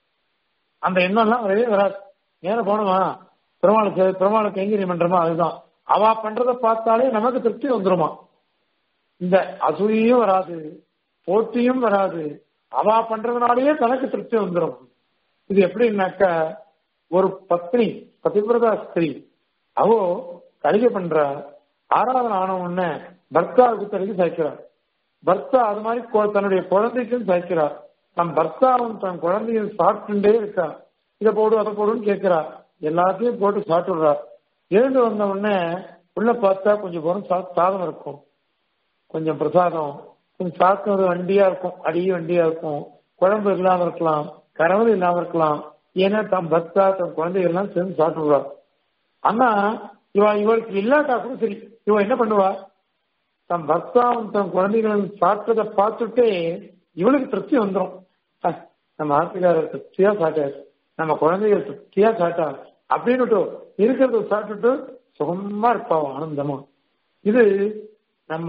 அந்த எண்ணம்லாம் வரவே வராது நேரம் போனோமா பெருமாளுக்கு பெருமாளுக்கு கைங்கரியம் பண்றோமா அதுதான் அவ பண்றத பார்த்தாலே நமக்கு திருப்தி வந்துருமா இந்த அசூயும் வராது போட்டியும் வராது அவ பண்றதுனாலயே தனக்கு திருப்தி வந்துடும் இது எப்படின்னாக்க ஒரு பத்னி பதிவிரதா ஸ்திரீ அவோ கலிகை பண்ற ஆராதனை ஆன உடனே பர்த்தாவுக்கு தலிகை சாய்க்கிறார் பர்த்தா அது மாதிரி தன்னுடைய குழந்தைக்கும் சாய்க்கிறார் தன் பர்த்தாவும் தன் குழந்தையும் சாப்பிட்டுட்டே இருக்கா இதை போடு அதை போடுன்னு கேட்கிறா எல்லாத்தையும் போட்டு சாப்பிடுறா எழுந்து வந்த உடனே உள்ள பார்த்தா கொஞ்சம் புறம் சாதம் இருக்கும் கொஞ்சம் பிரசாதம் கொஞ்சம் சாப்பிட்டது வண்டியா இருக்கும் அடியே வண்டியா இருக்கும் குழம்பு இல்லாம இருக்கலாம் கரவது இல்லாம இருக்கலாம் ஏன்னா தன் பக்தா தன் குழந்தைகள் எல்லாம் சேர்ந்து சாப்பிடுவா ஆனா இவ இவளுக்கு இல்லாட்டா கூட சரி இவ என்ன பண்ணுவா தன் பக்தாவும் தன் குழந்தைகளும் சாப்பிட்டதை பார்த்துட்டே இவளுக்கு திருப்தி வந்துடும் நம்ம ஆத்துக்காரர் திருப்தியா சாட்டாரு நம்ம குழந்தைகள் திருப்தியா சாட்டா அப்படின்னுட்டு இருக்கிறத சாப்பிட்டுட்டு சுகமா இருப்பாவும் ஆனந்தமா இது நம்ம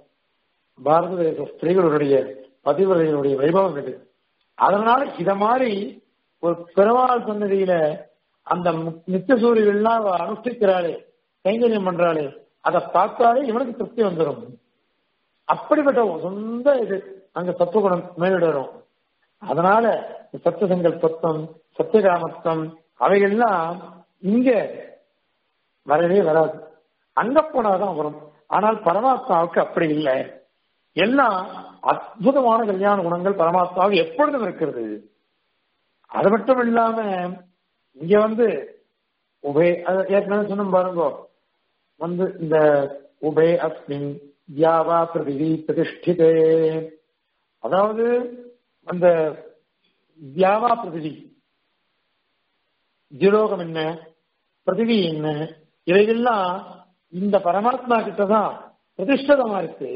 பாரத தேச ஸ்திரீகளுடைய பதிவுரைகளுடைய வைபவம் இது அதனால இத மாதிரி ஒரு பெருமாள் சன்னதியில அந்த நித்திய சூரியெல்லாம் அனுஷ்டிக்கிறாளே கைங்கரியம் பண்றாளே அதை பார்த்தாலே இவனுக்கு திருப்தி வந்துடும் அப்படிப்பட்ட சொந்த இது அங்க சத்துவகுணம் மேலிடரும் அதனால சத்தியசங்கல் தத்துவம் சத்தியகாமத்துவம் அவைகள்லாம் இங்க வரவே வராது அங்க போனாதான் வரும் ஆனால் பரமாத்மாவுக்கு அப்படி இல்லை எல்லாம் அற்புதமான கல்யாண குணங்கள் பரமாத்மாவுக்கு எப்பொழுதும் இருக்கிறது அது மட்டும் இல்லாம இங்க வந்து உபே ஏற்கனவே சொன்ன பாருங்க வந்து இந்த உபே அஸ்மின் தியாவா பிரதிவி பிரதிஷ்டிதே அதாவது அந்த தியாவா பிரதிவி ஜீரோகம் என்ன பிரதிவி என்ன இவைகள்லாம் இந்த பரமாத்மா கிட்டதான் பிரதிஷ்டதமா இருக்கு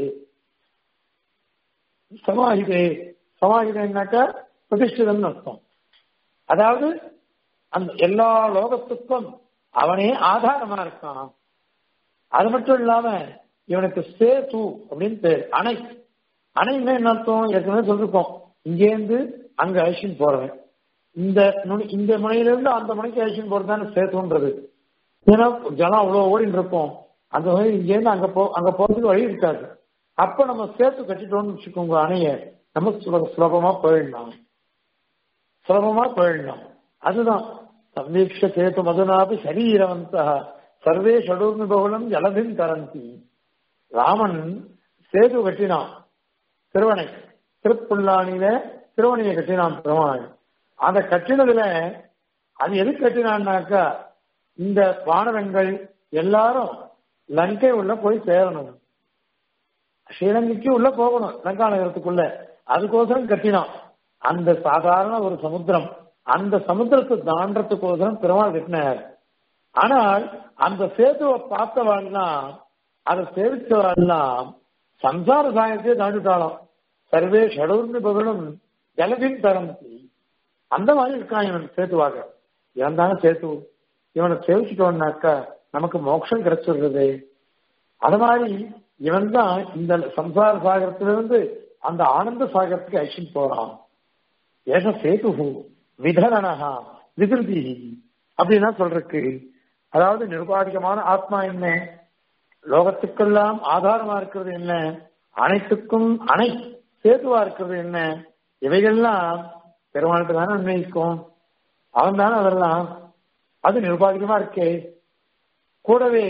சமாஹிதே சமாஹிதேன்னாக்கா பிரதிஷ்டிதம்னு அர்த்தம் அதாவது அந்த எல்லா லோகத்துக்கும் அவனே ஆதாரமா இருக்கான் அது மட்டும் இல்லாம இவனுக்கு சேது அப்படின்னு பேர் அணை அணைன்னா என்ன அர்த்தம் ஏற்கனவே சொல்லிருக்கோம் இங்கேருந்து அங்க அழிச்சின் போறவன் இந்த இந்த முனையிலிருந்து அந்த முனைக்கு அழிச்சின் போறது தானே சேத்துன்றது ஏன்னா ஜனம் அவ்வளவு ஓடிட்டு இருக்கோம் அந்த வழி இங்கேருந்து அங்க போ அங்க போறதுக்கு வழி இருக்காது அப்ப நம்ம சேர்த்து கட்டிட்டோம்னு வச்சுக்கோங்க அணைய நம்ம சுலபமா போயிடலாம் சுலபமா போயிடலாம் அதுதான் சந்தீட்ச சேத்து மதுனாபி சரீரவந்த சர்வே ஷடூர்மி பகுலம் ஜலபின் தரந்தி ராமன் சேது கட்டினான் திருவனை திருப்புல்லானில திருவனையை கட்டினான் பெருமாள் அந்த கட்டினதுல அது எது கட்டினான்னாக்கா இந்த வானவங்கள் எல்லாரும் லங்கை உள்ள போய் சேரணும் ஸ்ரீலங்கைக்கு உள்ள போகணும் லங்கா நகரத்துக்குள்ள அதுக்கோசரம் கட்டினான் அந்த சாதாரண ஒரு சமுத்திரம் அந்த சமுத்திரத்தை தாண்டறதுக்கோசரம் பெருமாள் கட்டினார் ஆனால் அந்த சேதுவை பார்த்தவாள்லாம் அதை சேவிச்சவாள்லாம் சம்சார சாயத்தையே தாண்டிட்டாலும் சர்வே ஷடூர்மி பகலும் ஜலபின் தரந்தி அந்த மாதிரி இருக்கான் இவன் சேத்துவாக இவன் தானே சேத்து இவனை சேவிச்சிட்டோம்னாக்கா நமக்கு மோட்சம் கிடைச்சிடுறது அது மாதிரி இவன் தான் இந்த சம்சார சாகரத்திலிருந்து அந்த ஆனந்த சாகரத்துக்கு அழிச்சுட்டு போறான் ஏக சேது விதரணா விதிருதி அப்படின்னா சொல்றதுக்கு அதாவது நிருபாதிகமான ஆத்மா என்ன லோகத்துக்கெல்லாம் ஆதாரமா இருக்கிறது என்ன அனைத்துக்கும் அணை சேதுவா இருக்கிறது என்ன இவைகள்லாம் பெருமாளுக்கு தானே அன்வயிக்கும் அவன் தானே அதெல்லாம் அது நிருபாதிகமா இருக்கே கூடவே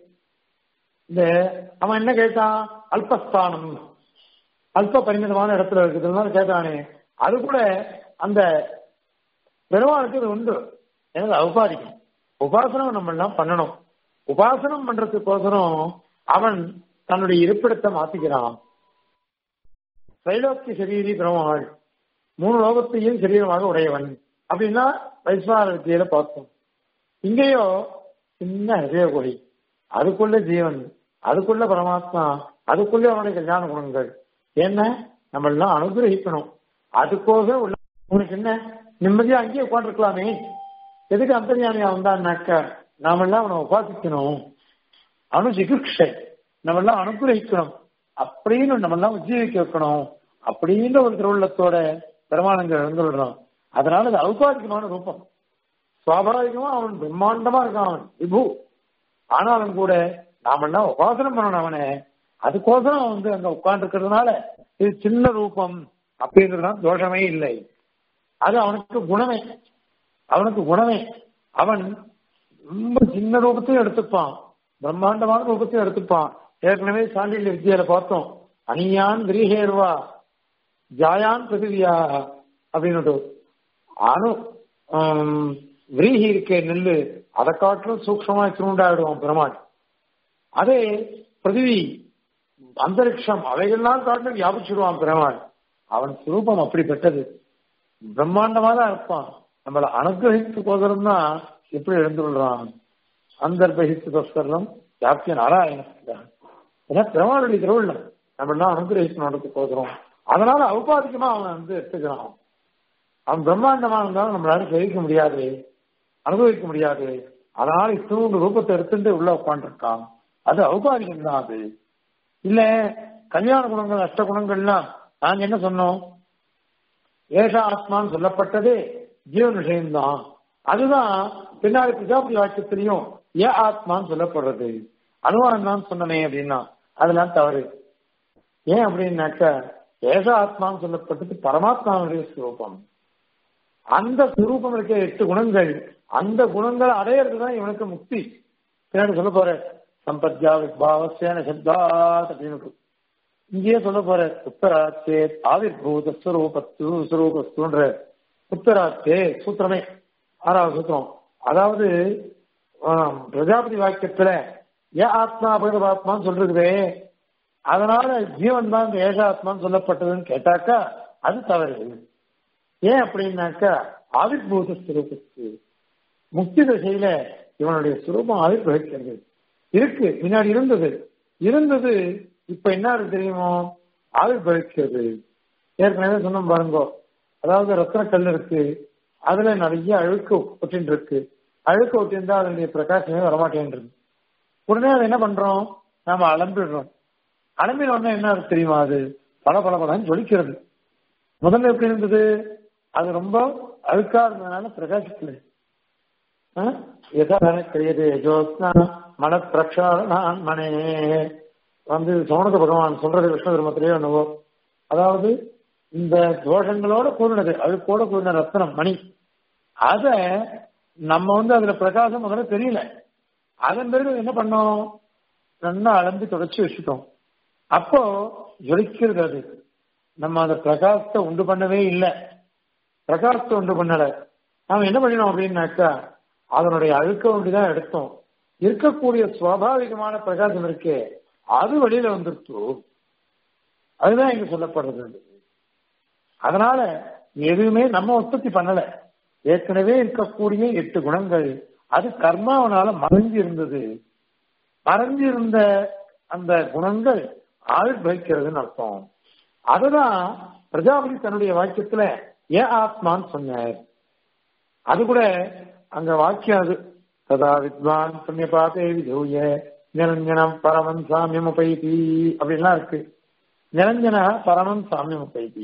இந்த அவன் என்ன கேட்டான் அல்பஸ்தானம் அல்ப பரிமிதமான இடத்துல இருக்குதுன்னு கேட்டானே அது கூட அந்த பெருமாளுக்கு இது உண்டு எனக்கு உபாதிக்கும் உபாசனம் நம்ம எல்லாம் பண்ணணும் உபாசனம் பண்றதுக்கோசரம் அவன் தன்னுடைய இருப்பிடத்தை மாத்திக்கிறான் திரைலோக்கிய சரீரி பெருமாள் மூணு லோகத்தையும் சரீரமாக உடையவன் அப்படின்னா வைஸ்வார வித்தியில பார்த்தோம் இங்கேயோ சின்ன ஹிரயகொடி அதுக்குள்ள ஜீவன் அதுக்குள்ள பரமாத்மா அதுக்குள்ள அவனுடைய கல்யாண குணங்கள் என்ன நம்ம எல்லாம் அனுகிரகிக்கணும் அதுக்கோக உள்ள உனக்கு என்ன நிம்மதியா அங்கேயே உட்காந்துருக்கலாமே எதுக்கு அந்தர்யாமியா வந்தான்னாக்க நாம எல்லாம் அவனை உபாசிக்கணும் அவனு சிகிச்சை நம்ம எல்லாம் அனுகிரகிக்கணும் அப்படின்னு நம்ம எல்லாம் உஜ்ஜீவிக்க வைக்கணும் அப்படின்ற ஒரு திருவுள்ளத்தோட பெருமானங்கள் எழுந்துடுறோம் அதனால அது ஔபாதிகமான ரூபம் சுவாபாவிகமா அவன் பிரம்மாண்டமா இருக்கான் அவன் விபு ஆனாலும் கூட நாமெல்லாம் உபாசனம் பண்ணணும் அவனை அதுக்கோசரம் அவன் வந்து அங்க உட்கார்ந்து இருக்கிறதுனால இது சின்ன ரூபம் அப்படின்றதுதான் தோஷமே இல்லை அது அவனுக்கு குணமே அவனுக்கு குணமே அவன் ரொம்ப சின்ன ரூபத்தையும் எடுத்துப்பான் பிரம்மாண்டமான ரூபத்தையும் எடுத்துப்பான் ஏற்கனவே சாண்டில்ய வித்தியில பார்த்தோம் அணியான் கிரீஹேர்வா ஜாயான் பிருத்திவியா அப்படின்னு அணு விரீஹி இருக்கே நெல்லு அதை காட்டிலும் சூக்ஷமா திருண்டாயிடுவான் பெருமாள் அதே பிருத்திவி அந்தரிக்ஷம் அவைகள்லாம் காட்டிலும் வியாபிச்சிடுவான் பெருமாள் அவன் சுரூபம் அப்படிப்பட்டது பிரம்மாண்டமா தான் இருப்பான் நம்மளை அனுகிரகித்து போதரும் தான் எப்படி எழுந்து கொள்றான் அந்தர்பகித்து தஸ்கரம் வியாப்திய நாராயணத்துக்காக ஏன்னா பெருமாளுடைய திருவிழம் நம்ம எல்லாம் அனுகிரகிக்கணும் போகிறோம் அதனால அவுபாதிக்கமா அவன் வந்து எடுத்துக்கிறான் அவன் பிரம்மாண்டமா இருந்தாலும் நம்மளால கிரகிக்க முடியாது அனுபவிக்க முடியாது அதனால இத்தனோண்டு ரூபத்தை எடுத்துட்டு உள்ள உட்காந்துருக்கான் அது அவுபாதிகம் தான் அது இல்ல கல்யாண குணங்கள் அஷ்ட குணங்கள்லாம் நாங்க என்ன சொன்னோம் ஏஷா ஆத்மான்னு சொல்லப்பட்டது ஜீவன் விஷயம்தான் அதுதான் பின்னாடி பிரஜாபதி வாக்கியத்திலையும் ஏ ஆத்மான்னு சொல்லப்படுறது அனுமானம் தான் சொன்னமே அப்படின்னா அதெல்லாம் தவறு ஏன் அப்படின்னாக்க ஏக ஆத்மான்னு சொல்லப்பட்டது பரமாத்மாவுடைய சுரூபம் அந்த சுரூபம் இருக்க எட்டு குணங்கள் அந்த குணங்களை அடையிறது தான் இவனுக்கு முக்தி பின்னாடி சொல்ல போற சம்பத்யா விபாவசேன சப்தாத் அப்படின்னு இங்கேயே சொல்ல போற உத்தராச்சே ஆவிர்பூத ஸ்வரூபத்து ஸ்வரூபத்துன்ற உத்தராச்சே சூத்திரமே ஆறாவது சூத்திரம் அதாவது பிரஜாபதி வாக்கியத்துல ஏன் ஆத்மா அபகதாத்மான்னு சொல்றதே அதனால ஜீவன் தான் இந்த ஏகாத்மான்னு சொல்லப்பட்டதுன்னு கேட்டாக்கா அது தவறு ஏன் அப்படின்னாக்கா ஆவிர்பூத ஸ்வரூபத்து முக்தி திசையில இவனுடைய சுரூபம் ஆவிர்வகிக்கிறது இருக்கு முன்னாடி இருந்தது இருந்தது இப்ப என்ன இருக்கு தெரியுமோ ஆவிர்வகிக்கிறது ஏற்கனவே சொன்னோம் பாருங்க அதாவது ரத்ன கல் இருக்கு அதுல நிறைய அழுக்கு ஒட்டின்னு இருக்கு அழுக்கு ஒட்டியிருந்தா அதனுடைய பிரகாசமே வரமாட்டேன்றது உடனே அதை என்ன பண்றோம் நாம அலம்பிடுறோம் அலம்பின உடனே என்ன இருக்கு தெரியுமா அது பல பல பலன்னு ஜொலிக்கிறது முதல்ல எப்படி இருந்தது அது ரொம்ப அழுக்கா இருந்ததுனால பிரகாசிக்கல கிடையாது ஜோத்னா மன பிரக்ஷான் மனே வந்து சோனக பகவான் சொல்றது விஷ்ணு தர்மத்திலேயே என்னவோ அதாவது இந்த தோஷங்களோட கூறினது அழுக்கோட கூறின ரத்னம் மணி அத நம்ம வந்து அதுல பிரகாசம் முதல்ல தெரியல அதன் பிறகு என்ன பண்ணோம் நல்லா அளந்து தொடச்சி வச்சுட்டோம் அப்போ ஜொலிக்கிறது அது நம்ம அந்த பிரகாசத்தை உண்டு பண்ணவே இல்லை பிரகாசத்தை உண்டு பண்ணல நாம என்ன பண்ணினோம் அப்படின்னாக்கா அதனுடைய அழுக்க ஒன்றிதான் எடுத்தோம் இருக்கக்கூடிய சுவாபாவிகமான பிரகாசம் இருக்கே அது வெளியில வந்துருச்சு அதுதான் இங்க சொல்லப்படுறது அதனால எதுவுமே நம்ம உற்பத்தி பண்ணல ஏற்கனவே இருக்கக்கூடிய எட்டு குணங்கள் அது கர்மாவனால மறைஞ்சு இருந்தது மறைஞ்சு இருந்த அந்த குணங்கள் ஆவிர்வகிக்கிறதுன்னு அர்த்தம் அதுதான் பிரஜாபதி தன்னுடைய வாக்கியத்துல ஏ ஆத்மான்னு சொன்னார் அது கூட அங்க வாக்கியம் அது சதா வித்வான் புண்ணியபாதே விதூய நிரஞ்சனம் பரமன் சாமியம் உபைதி அப்படின்லாம் இருக்கு நிரஞ்சன பரமன் சாமியம் உபைதி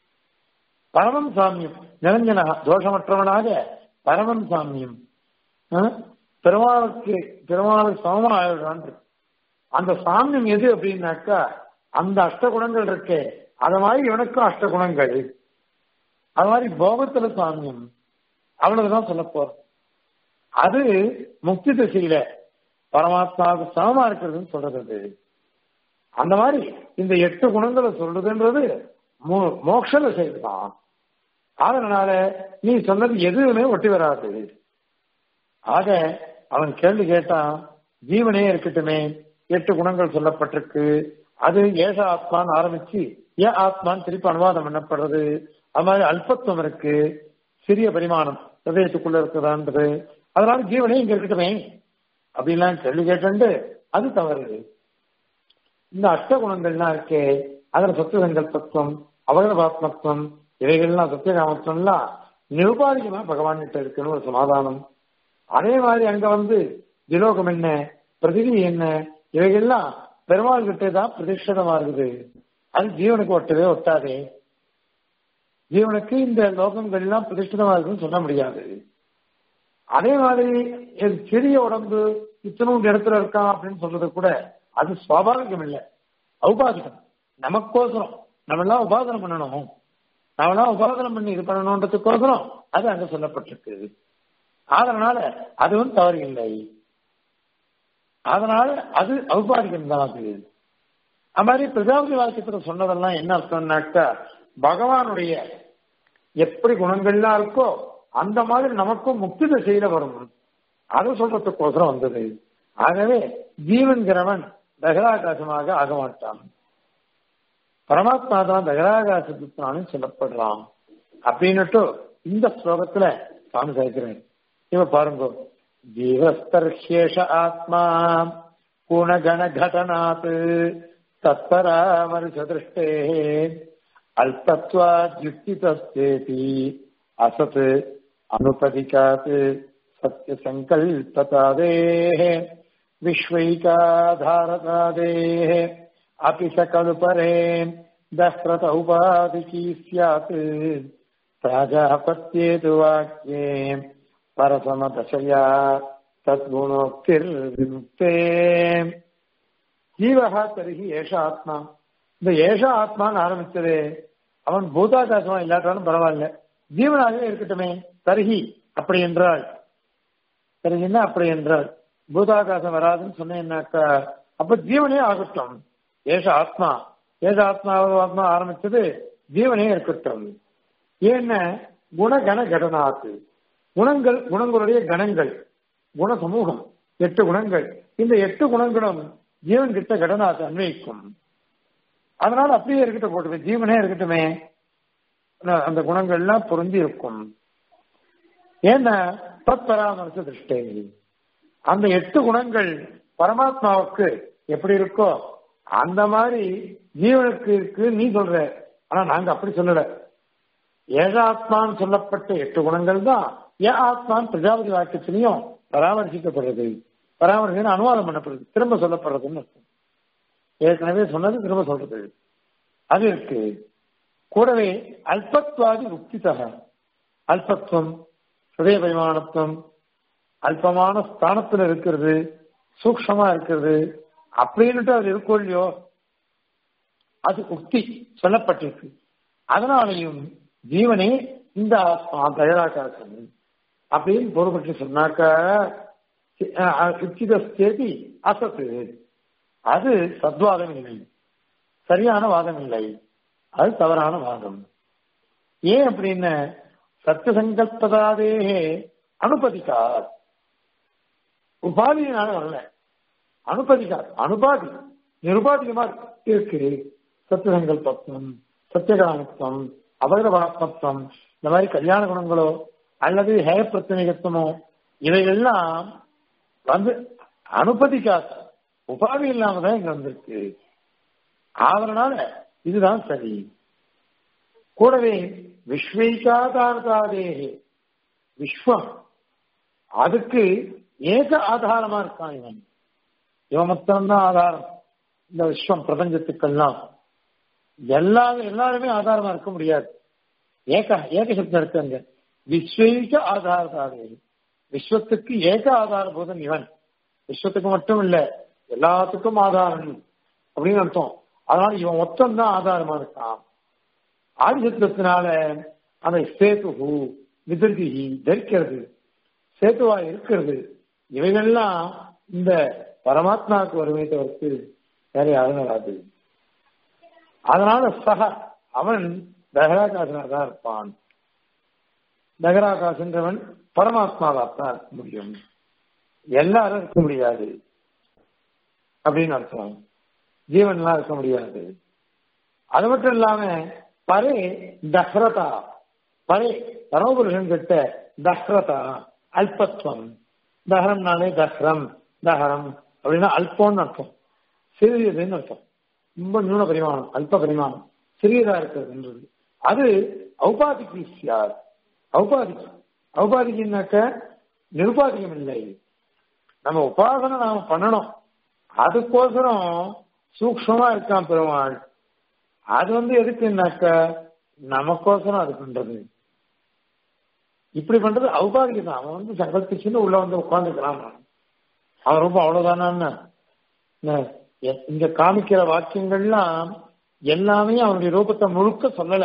பரமன் சாமியம் நிரஞ்சன தோஷமற்றவனாக பரமன் சாமியம் அஹ், பெருமாளுக்கு பெருமாளுக்கு சமமா ஆயிடுறான் இருக்கு. அந்த சாமியம் எது அப்படின்னாக்கா அந்த அஷ்டகுணங்கள் இருக்கே அது மாதிரி இவனுக்கும் அஷ்டகுணங்கள் அது மாதிரி போகத்துல சாமியம் அவ்வளவுதான் சொல்ல போறோம் அது முக்தி திசையில பரமாத்மாவுக்கு சமமா இருக்கிறதுன்னு சொல்றது அது. அந்த மாதிரி இந்த எட்டு குணங்களை சொல்றதுன்றது மோ- மோட்ச திசையில் தான் அதனால நீ சொன்னது எதுவுமே ஒட்டி வராது ஆக அவன் கேள்வி கேட்டான் ஜீவனே இருக்கட்டுமே எட்டு குணங்கள் சொல்லப்பட்டிருக்கு அது ஏஷ ஆத்மான்னு ஆரம்பிச்சு ஏ ஆத்மான்னு திருப்பி அனுவாதம் பண்ணப்படுறது அது மாதிரி அல்பத்துவம் இருக்கு சிறிய பரிமாணம் ஹதயத்துக்குள்ள இருக்குதான்றது அதனால ஜீவனே இங்க இருக்கட்டுமே அப்படின்லாம் கேள்வி கேட்டு அது தவறு இந்த அஷ்ட குணங்கள்லாம் இருக்கே அதுல சத்திய சங்கல்பத்துவம் அவகரபாத்மத்துவம் இவைகள்லாம் சத்தியகாமத்துவம்லாம் நிருபாதிகமா பகவான் கிட்ட இருக்குன்னு ஒரு சமாதானம் அதே மாதிரி அங்க வந்து திலோகம் என்ன பிரதிவி என்ன இவைகள்லாம் பெருமாள் கிட்டே தான் பிரதிஷ்டிதமா இருக்குது அது ஜீவனுக்கு ஒட்டவே ஒட்டாதே ஜீவனுக்கு இந்த லோகங்கள் எல்லாம் பிரதிஷ்டிதமா இருக்குன்னு சொல்ல முடியாது அதே மாதிரி இது சிறிய உடம்பு இத்தனூண்டு இடத்துல இருக்கான் அப்படின்னு சொல்றது கூட அது சுவாபாவிகம் இல்லை ஔபாதிகம் நமக்கோசரம் நம்ம எல்லாம் உபாசனம் பண்ணணும் நாம எல்லாம் உபாசனம் பண்ணி இது பண்ணணுன்றதுக்கோசரம் அது அங்க சொல்லப்பட்டிருக்கு அதனால அதுவும் தவறு இல்லை அதனால அது ஔபாதிகம் தான் அது அது மாதிரி பிரஜாபதி வாக்கியத்துல சொன்னதெல்லாம் என்ன அர்த்தம்னாக்கா பகவானுடைய எப்படி குணங்கள்லாம் இருக்கோ அந்த மாதிரி நமக்கும் முக்தி திசையில வரும் அதை சொல்றதுக்கோசரம் வந்தது ஆகவே ஜீவன்கிறவன் தகராகாசமாக ஆக மாட்டான் பரமாத்மா தான் தகராகாசத்தினாலும் சொல்லப்படுறான் அப்படின்னுட்டு இந்த ஸ்லோகத்துல சாமி சாய்க்கிறேன் இவ பாருங்க ஜீவஸ்தர்ஷேஷ ஆத்மா குணகண கடனாத் தத்பராமரிச திருஷ்டே அல்பத்வாத்யுக்திதஸ்தேதி அசத் அனுபதிகாத் சத்ய சங்கல்பதாதேः विश्वैकाधारतादेः अपि स खलु परे दह्रत उपाधिकी स्यात् प्राजापत्ये तु वाक्ये परसमदशया तद्गुणोक्तिर्विमुक्ते ஜீவகா தருகி ஏஷ ஆத்மா இந்த ஏஷ ஆத்மான்னு ஆரம்பிச்சது அவன் பூதாகாசமா இல்லாட்டாலும் பரவாயில்ல ஜீவனாகவே இருக்கட்டுமே தருகி அப்படி என்றால் தருகின்னா அப்படி என்றால் பூதாகாசம் வராதுன்னு சொன்னேன்னாக்கா அப்ப ஜீவனே ஆகட்டும் ஏஷ ஆத்மா ஏஷ ஆத்மா ஆத்மா ஆரம்பிச்சது ஜீவனே இருக்கட்டும் ஏன்னா குணகண கடனாத்து குணங்கள் குணங்களுடைய கணங்கள் குண சமூகம் எட்டு குணங்கள் இந்த எட்டு குணங்களும் ஜீவன் கிட்ட கடனாத்து அன்வயிக்கும் அதனால அப்படியே இருக்கட்டும் போட்டுமே ஜீவனே இருக்கட்டுமே அந்த குணங்கள்லாம் பொருந்தி இருக்கும் ஏன்னா தத் பராமரிச திருஷ்டே அந்த எட்டு குணங்கள் பரமாத்மாவுக்கு எப்படி இருக்கோ அந்த மாதிரி ஜீவனுக்கு இருக்கு நீ சொல்ற ஆனா நாங்க அப்படி சொல்லல ஏகாத்மான்னு சொல்லப்பட்ட எட்டு குணங்கள் தான் ஏ ஆத்மான் பிரஜாபதி வாக்கியத்திலையும் பராமரிக்கப்படுறது பராமரிக்க அனுவாதம் பண்ணப்படுறது திரும்ப சொல்லப்படுறதுன்னு இருக்கும் ஏற்கனவே சொன்னது திரும்ப சொல்றது அது இருக்கு கூடவே அல்பத்வாதி உக்திதக அல்பத்துவம் ஹிருதய பரிமாணத்துவம் அல்பமான ஸ்தானத்துல இருக்கிறது சூக்ஷமா இருக்கிறது அப்படின்னுட்டு அது இருக்கோ இல்லையோ அது உக்தி சொல்லப்பட்டிருக்கு அதனாலையும் ஜீவனே இந்த ஆத்மா தயாராக்காசன் அப்படின்னு பொருள்பட்டு சொன்னாக்க உச்சிதஸ்தேதி அசத்து அது சத்வாதம் இல்லை சரியான வாதம் இல்லை அது தவறான வாதம் ஏன் அப்படின்னு சத்திய சங்கல்பதாதேகே அனுபதிக்கார் உபாதியினால வரல அனுபதிக்கார் அனுபாதி நிருபாதிகமா இருக்கு சத்திய சங்கல்பத்துவம் சத்தியகாமத்துவம் அபகரபாத்மத்துவம் இந்த மாதிரி கல்யாண குணங்களோ அல்லது ஹேய பிரச்சனைகத்துவமோ இவைகள்லாம் வந்து அனுபதிக்காத உபாதி இல்லாம தான் இங்க வந்திருக்கு அதனால இதுதான் சரி கூடவே விஸ்வைக்காதாரதாதே விஸ்வம் அதுக்கு ஏக ஆதாரமா இருக்கான் இவன் இவன் மொத்தம்தான் ஆதாரம் இந்த விஸ்வம் பிரபஞ்சத்துக்கெல்லாம் எல்லா எல்லாருமே ஆதாரமா இருக்க முடியாது ஏக ஏக சப்தம் இருக்காங்க விஸ்வைக ஆதாரதாரே விஸ்வத்துக்கு ஏக ஆதாரபூதன் இவன் விஸ்வத்துக்கு மட்டும் இல்ல எல்லாத்துக்கும் ஆதாரம் அப்படின்னு அர்த்தம் அதனால இவன் மொத்தம் தான் ஆதாரமா இருக்கான் ஆதிசத்துவத்தினால அந்த சேத்து விதிர்தி தரிக்கிறது சேத்துவா இருக்கிறது இவைகள்லாம் இந்த பரமாத்மாவுக்கு வருமே தவிர்த்து வேற யாரும் வராது அதனால சக அவன் தகராகாசனா தான் இருப்பான் தகராகாசன்றவன் பரமாத்மாவாத்தான் இருக்க முடியும் எல்லாரும் இருக்க முடியாது அப்படின்னு அர்த்தம் ஜீவன்லாம் இருக்க முடியாது அது மட்டும் இல்லாம பரே தஹ்ரதா பரே பரமபுருஷன் கிட்ட தஹ்ரதா அல்பத்துவம் தஹரம்னாலே தஹ்ரம் தஹரம் அப்படின்னா அல்பம்னு அர்த்தம் சிறியதுன்னு அர்த்தம் ரொம்ப நியூன பரிமாணம் அல்ப பரிமாணம் சிறியதா இருக்கிறதுன்றது அது ஔபாதிக்கு சியார் ஔபாதிக்கு ஔபாதிக்குனாக்க நிருபாதிகம் இல்லை நம்ம உபாசனை நாம பண்ணணும் அதுக்கோசரம் சூக்ஷமா இருக்கான் பெருமாள் அது வந்து எதுக்குன்னாக்க நமக்கோசரம் அது பண்றது இப்படி பண்றது ஔபாதிகம் தான் அவன் வந்து சங்கல்பிச்சுன்னு உள்ள வந்து உட்காந்துக்கிறான் அவன் ரொம்ப அவ்வளவுதானான்னு இங்க காமிக்கிற வாக்கியங்கள்லாம் எல்லாமே அவனுடைய ரூபத்தை முழுக்க சொல்லல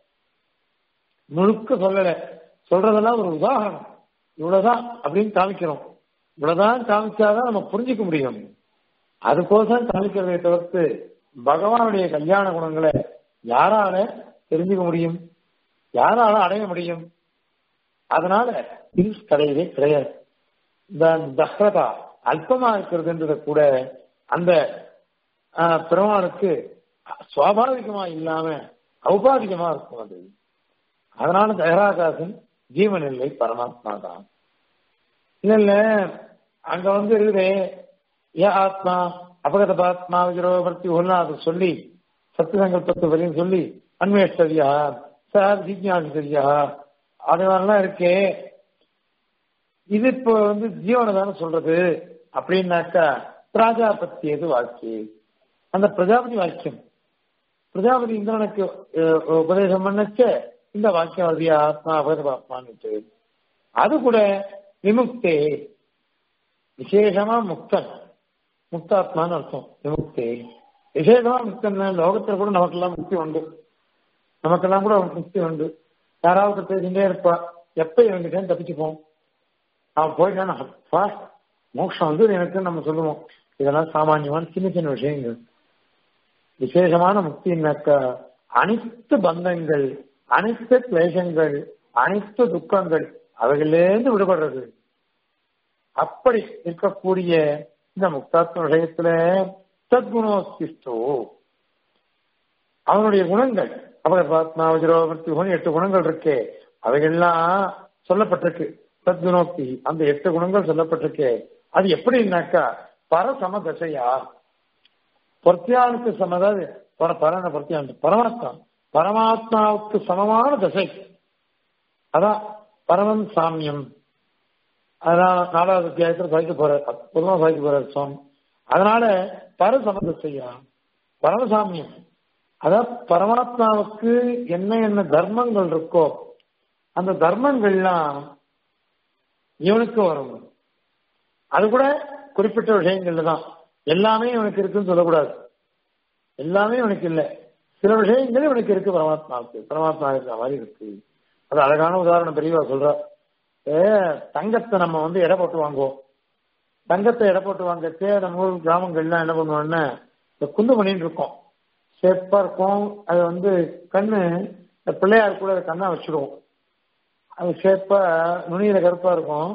முழுக்க சொல்லல சொல்றதெல்லாம் ஒரு உதாரணம் இவ்வளவுதான் அப்படின்னு காமிக்கிறோம் இவ்வளவுதான் காமிச்சாதான் நம்ம புரிஞ்சுக்க முடியும் அதுக்கோசம் காமிக்கிறதை தவிர்த்து பகவானுடைய கல்யாண குணங்களை யாரால தெரிஞ்சுக்க முடியும் யாரால அடைய முடியும் அதனால இது கிடையவே கிடையாது இந்த தஹ்ரதா அல்பமா இருக்கிறதுன்றத கூட அந்த பெருமாளுக்கு சுவாபாவிகமா இல்லாம ஔபாதிகமா இருக்கும் அது அதனால தகராகாசன் ஜீவன் இல்லை பரமாத்மா தான் இல்ல இல்ல அங்க வந்து இருக்குதே ஏ ஆத்மா அபகத பாத்மா விஜரோபர்த்தி ஒன்னா அதை சொல்லி சத்து சங்கல்பத்தை வரையும் சொல்லி அன்வேஷ்டரியா சார் ஜிக்யாசிரியா அது மாதிரிலாம் இருக்கே இது இப்போ வந்து ஜீவனை தானே சொல்றது அப்படின்னாக்கா பிராஜாபத்தி எது வாக்கியம் அந்த பிரஜாபதி வாக்கியம் பிரஜாபதி இந்திரனுக்கு உபதேசம் பண்ணச்ச இந்த வாக்கியம் அது ஆத்மா அபகதபாத்மான்னு அது கூட விமுக்தே விசேஷமா முக்தன் முக்தாத்மான்னு அர்த்தம் விமுக்தே விசேஷமா முக்தன் லோகத்துல கூட நமக்கெல்லாம் முக்தி உண்டு நமக்கெல்லாம் கூட முக்தி உண்டு யாராவது பேசிட்டே இருப்பா எப்ப இவங்கிட்ட தப்பிச்சுப்போம் அவன் போயிட்டான் அப்பா மோட்சம் வந்து எனக்கு நம்ம சொல்லுவோம் இதெல்லாம் சாமானியமான சின்ன சின்ன விஷயங்கள் விசேஷமான முக்தினாக்க அனைத்து பந்தங்கள் அனைத்து கிளேசங்கள் அனைத்து துக்கங்கள் அவைகளிலேருந்து விடுபடுறது அப்படி இருக்கக்கூடிய இந்த முக்தாத்ம விஷயத்துல சத்குணோஸ்திஷ்டோ அவனுடைய குணங்கள் அவர் பாத்மா வஜ்ரோபத்தி குணம் எட்டு குணங்கள் இருக்கே அவைகள்லாம் சொல்லப்பட்டிருக்கு சத்குணோக்தி அந்த எட்டு குணங்கள் சொல்லப்பட்டிருக்கே அது எப்படின்னாக்கா பரசம தசையா பொர்த்தியானுக்கு சமதாவது பரன பொர்த்தியானு பரமாத்மா பரமாத்மாவுக்கு சமமான தசை அதான் பரமன் சாமியம் அதான் நாலாவது அத்தியாயத்தில் சாய்க்க போற பொதுவாக சாய்க்க போற சுவாமி அதனால பரசம தசையா பரமசாமியம் அதான் பரமாத்மாவுக்கு என்ன என்ன தர்மங்கள் இருக்கோ அந்த தர்மங்கள்லாம் இவனுக்கு வரும் அது கூட குறிப்பிட்ட விஷயங்கள்ல தான் எல்லாமே இவனுக்கு இருக்குன்னு சொல்லக்கூடாது எல்லாமே இவனுக்கு இல்லை சில விஷயங்கள் இவனுக்கு இருக்கு பரமாத்மாவுக்கு பரமாத்மா இருக்கிற மாதிரி இருக்கு அது அழகான உதாரணம் பெரியவா சொல்ற ஏ தங்கத்தை நம்ம வந்து எடை போட்டு வாங்குவோம் தங்கத்தை எடை போட்டு வாங்கச்சே நம்ம ஊர் கிராமங்கள்லாம் என்ன பண்ணுவோம்னா இந்த குந்து பண்ணிட்டு இருக்கோம் ஷேப்பா இருக்கும் அது வந்து கண்ணு பிள்ளையார் கூட கண்ணா வச்சிருவோம் அது ஷேப்பா நுனியில கருப்பா இருக்கும்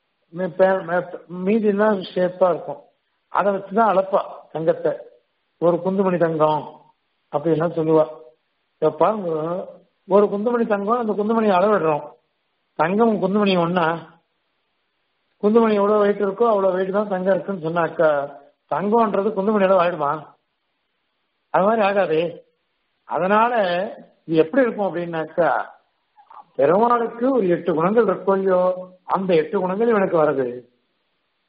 மீதிலாம் ஷேப்பா இருக்கும் அதை வச்சுதான் அளப்பா தங்கத்தை ஒரு குந்துமணி தங்கம் அப்படின்லாம் சொல்லுவா பாருங்க ஒரு குந்துமணி தங்கம் அந்த குந்துமணி அளவிடுறோம் தங்கம் குந்துமணி ஒன்னா குந்துமணி எவ்வளவு வெயிட் இருக்கோ அவ்வளவு வெயிட் தான் தங்கம் இருக்குன்னு சொன்னாக்கா தங்கம்ன்றது குந்துமணியோட ஆயிடுமா அது மாதிரி ஆகாதே அதனால இது எப்படி இருக்கும் அப்படின்னாக்கா பெருமாளுக்கு ஒரு எட்டு குணங்கள் இருக்கோ இல்லையோ அந்த எட்டு குணங்கள் இவனுக்கு வருது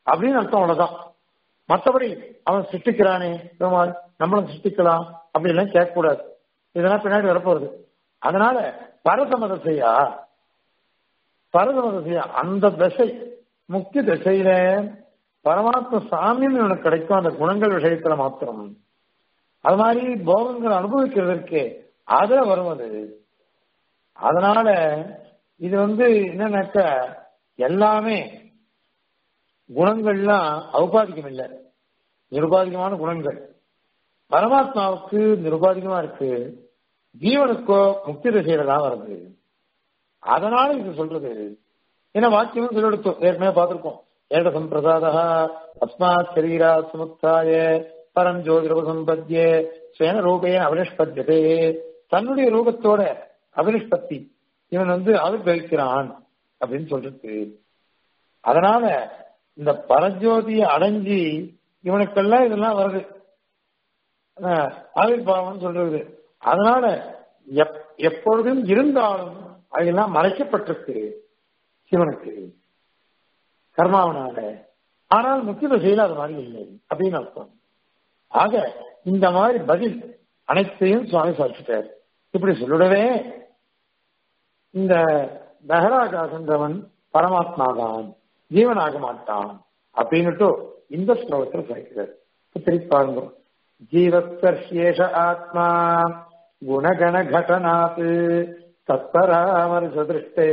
அப்படின்னு அர்த்தம் அவ்வளவுதான் மற்றபடி அவன் சிருஷ்டிக்கிறானே பெருமாள் நம்மளும் சிருஷ்டிக்கலாம் அப்படி எல்லாம் கேட்கக்கூடாது இதெல்லாம் பின்னாடி வரப்போறது அதனால பரசமத செய்யா பரசமத செய்யா அந்த திசை முக்கிய திசையில பரமாத்ம சாமியம் இவனுக்கு கிடைக்கும் அந்த குணங்கள் விஷயத்துல மாத்திரம் அது மாதிரி போகங்கள் அனுபவிக்கிறதற்கு அதுல வருவது அதனால இது வந்து என்னன்னாக்க எல்லாமே குணங்கள்லாம் ஔபாதிகம் இல்லை நிருபாதிகமான குணங்கள் பரமாத்மாவுக்கு நிருபாதிகமா இருக்கு ஜீவனுக்கோ முக்தி திசையில தான் வருது அதனால இது சொல்றது ஏன்னா வாக்கியம் சொல்லெடுத்தோம் ஏற்கனவே பார்த்திருக்கோம் ஏக சம்பிரசாத அஸ்மாத் சரீரா சுமுக்தாய பரம் ஜோதிரப சம்பத்திய சுயன ரூபேன அபினிஷ்பத்தியதே தன்னுடைய ரூபத்தோட அபினிஷ்பத்தி இவன் வந்து ஆவிர்வகிக்கிறான் அப்படின்னு சொல்றது அதனால இந்த பரஜோதியை அடைஞ்சி இவனுக்கெல்லாம் இதெல்லாம் வருது ஆவிர்வாவம் சொல்றது அதனால எப்பொழுதும் இருந்தாலும் அதெல்லாம் மறைக்கப்பட்டிருக்கு சிவனுக்கு கர்மாவனாக ஆனால் முக்கிய திசையில் அது மாதிரி இல்லை அப்படின்னு அர்த்தம் ஆக இந்த மாதிரி பதில் அனைத்தையும் சுவாமி சாதிச்சிட்டார் இப்படி சொல்லிடவே இந்த தஹராகாசன்றவன் பரமாத்மா தான் ஜீவனாக மாட்டான் அப்படின்னுட்டு இந்த ஸ்லோகத்தில் சேர்க்கிறார் திருப்பி பாருங்க ஜீவஸ்பர்ஷேஷ ஆத்மா குணகண கடனாத் தத்பராமர்சதிருஷ்டே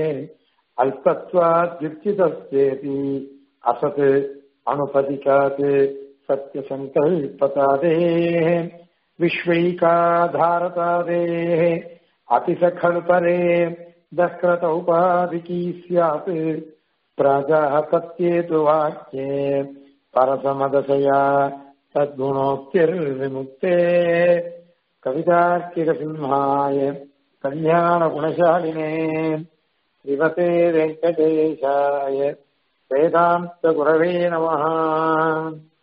அல்பத்வாத்யுக்திதஸ்யேதி அசத் அனுபதிகாத் सत्यसङ्कल्पतादे विश्वैकाधारतादे अतिसखलु परे दक्रतौपाधिकी स्यात् प्राजापत्येतु वाक्ये परसमदशया तद्गुणोक्तिर्विमुक्ते कवितार्किकसिंहाय कल्याणगुणशालिने श्रीमते वेङ्कटेशाय वेदान्तगुरवे नमः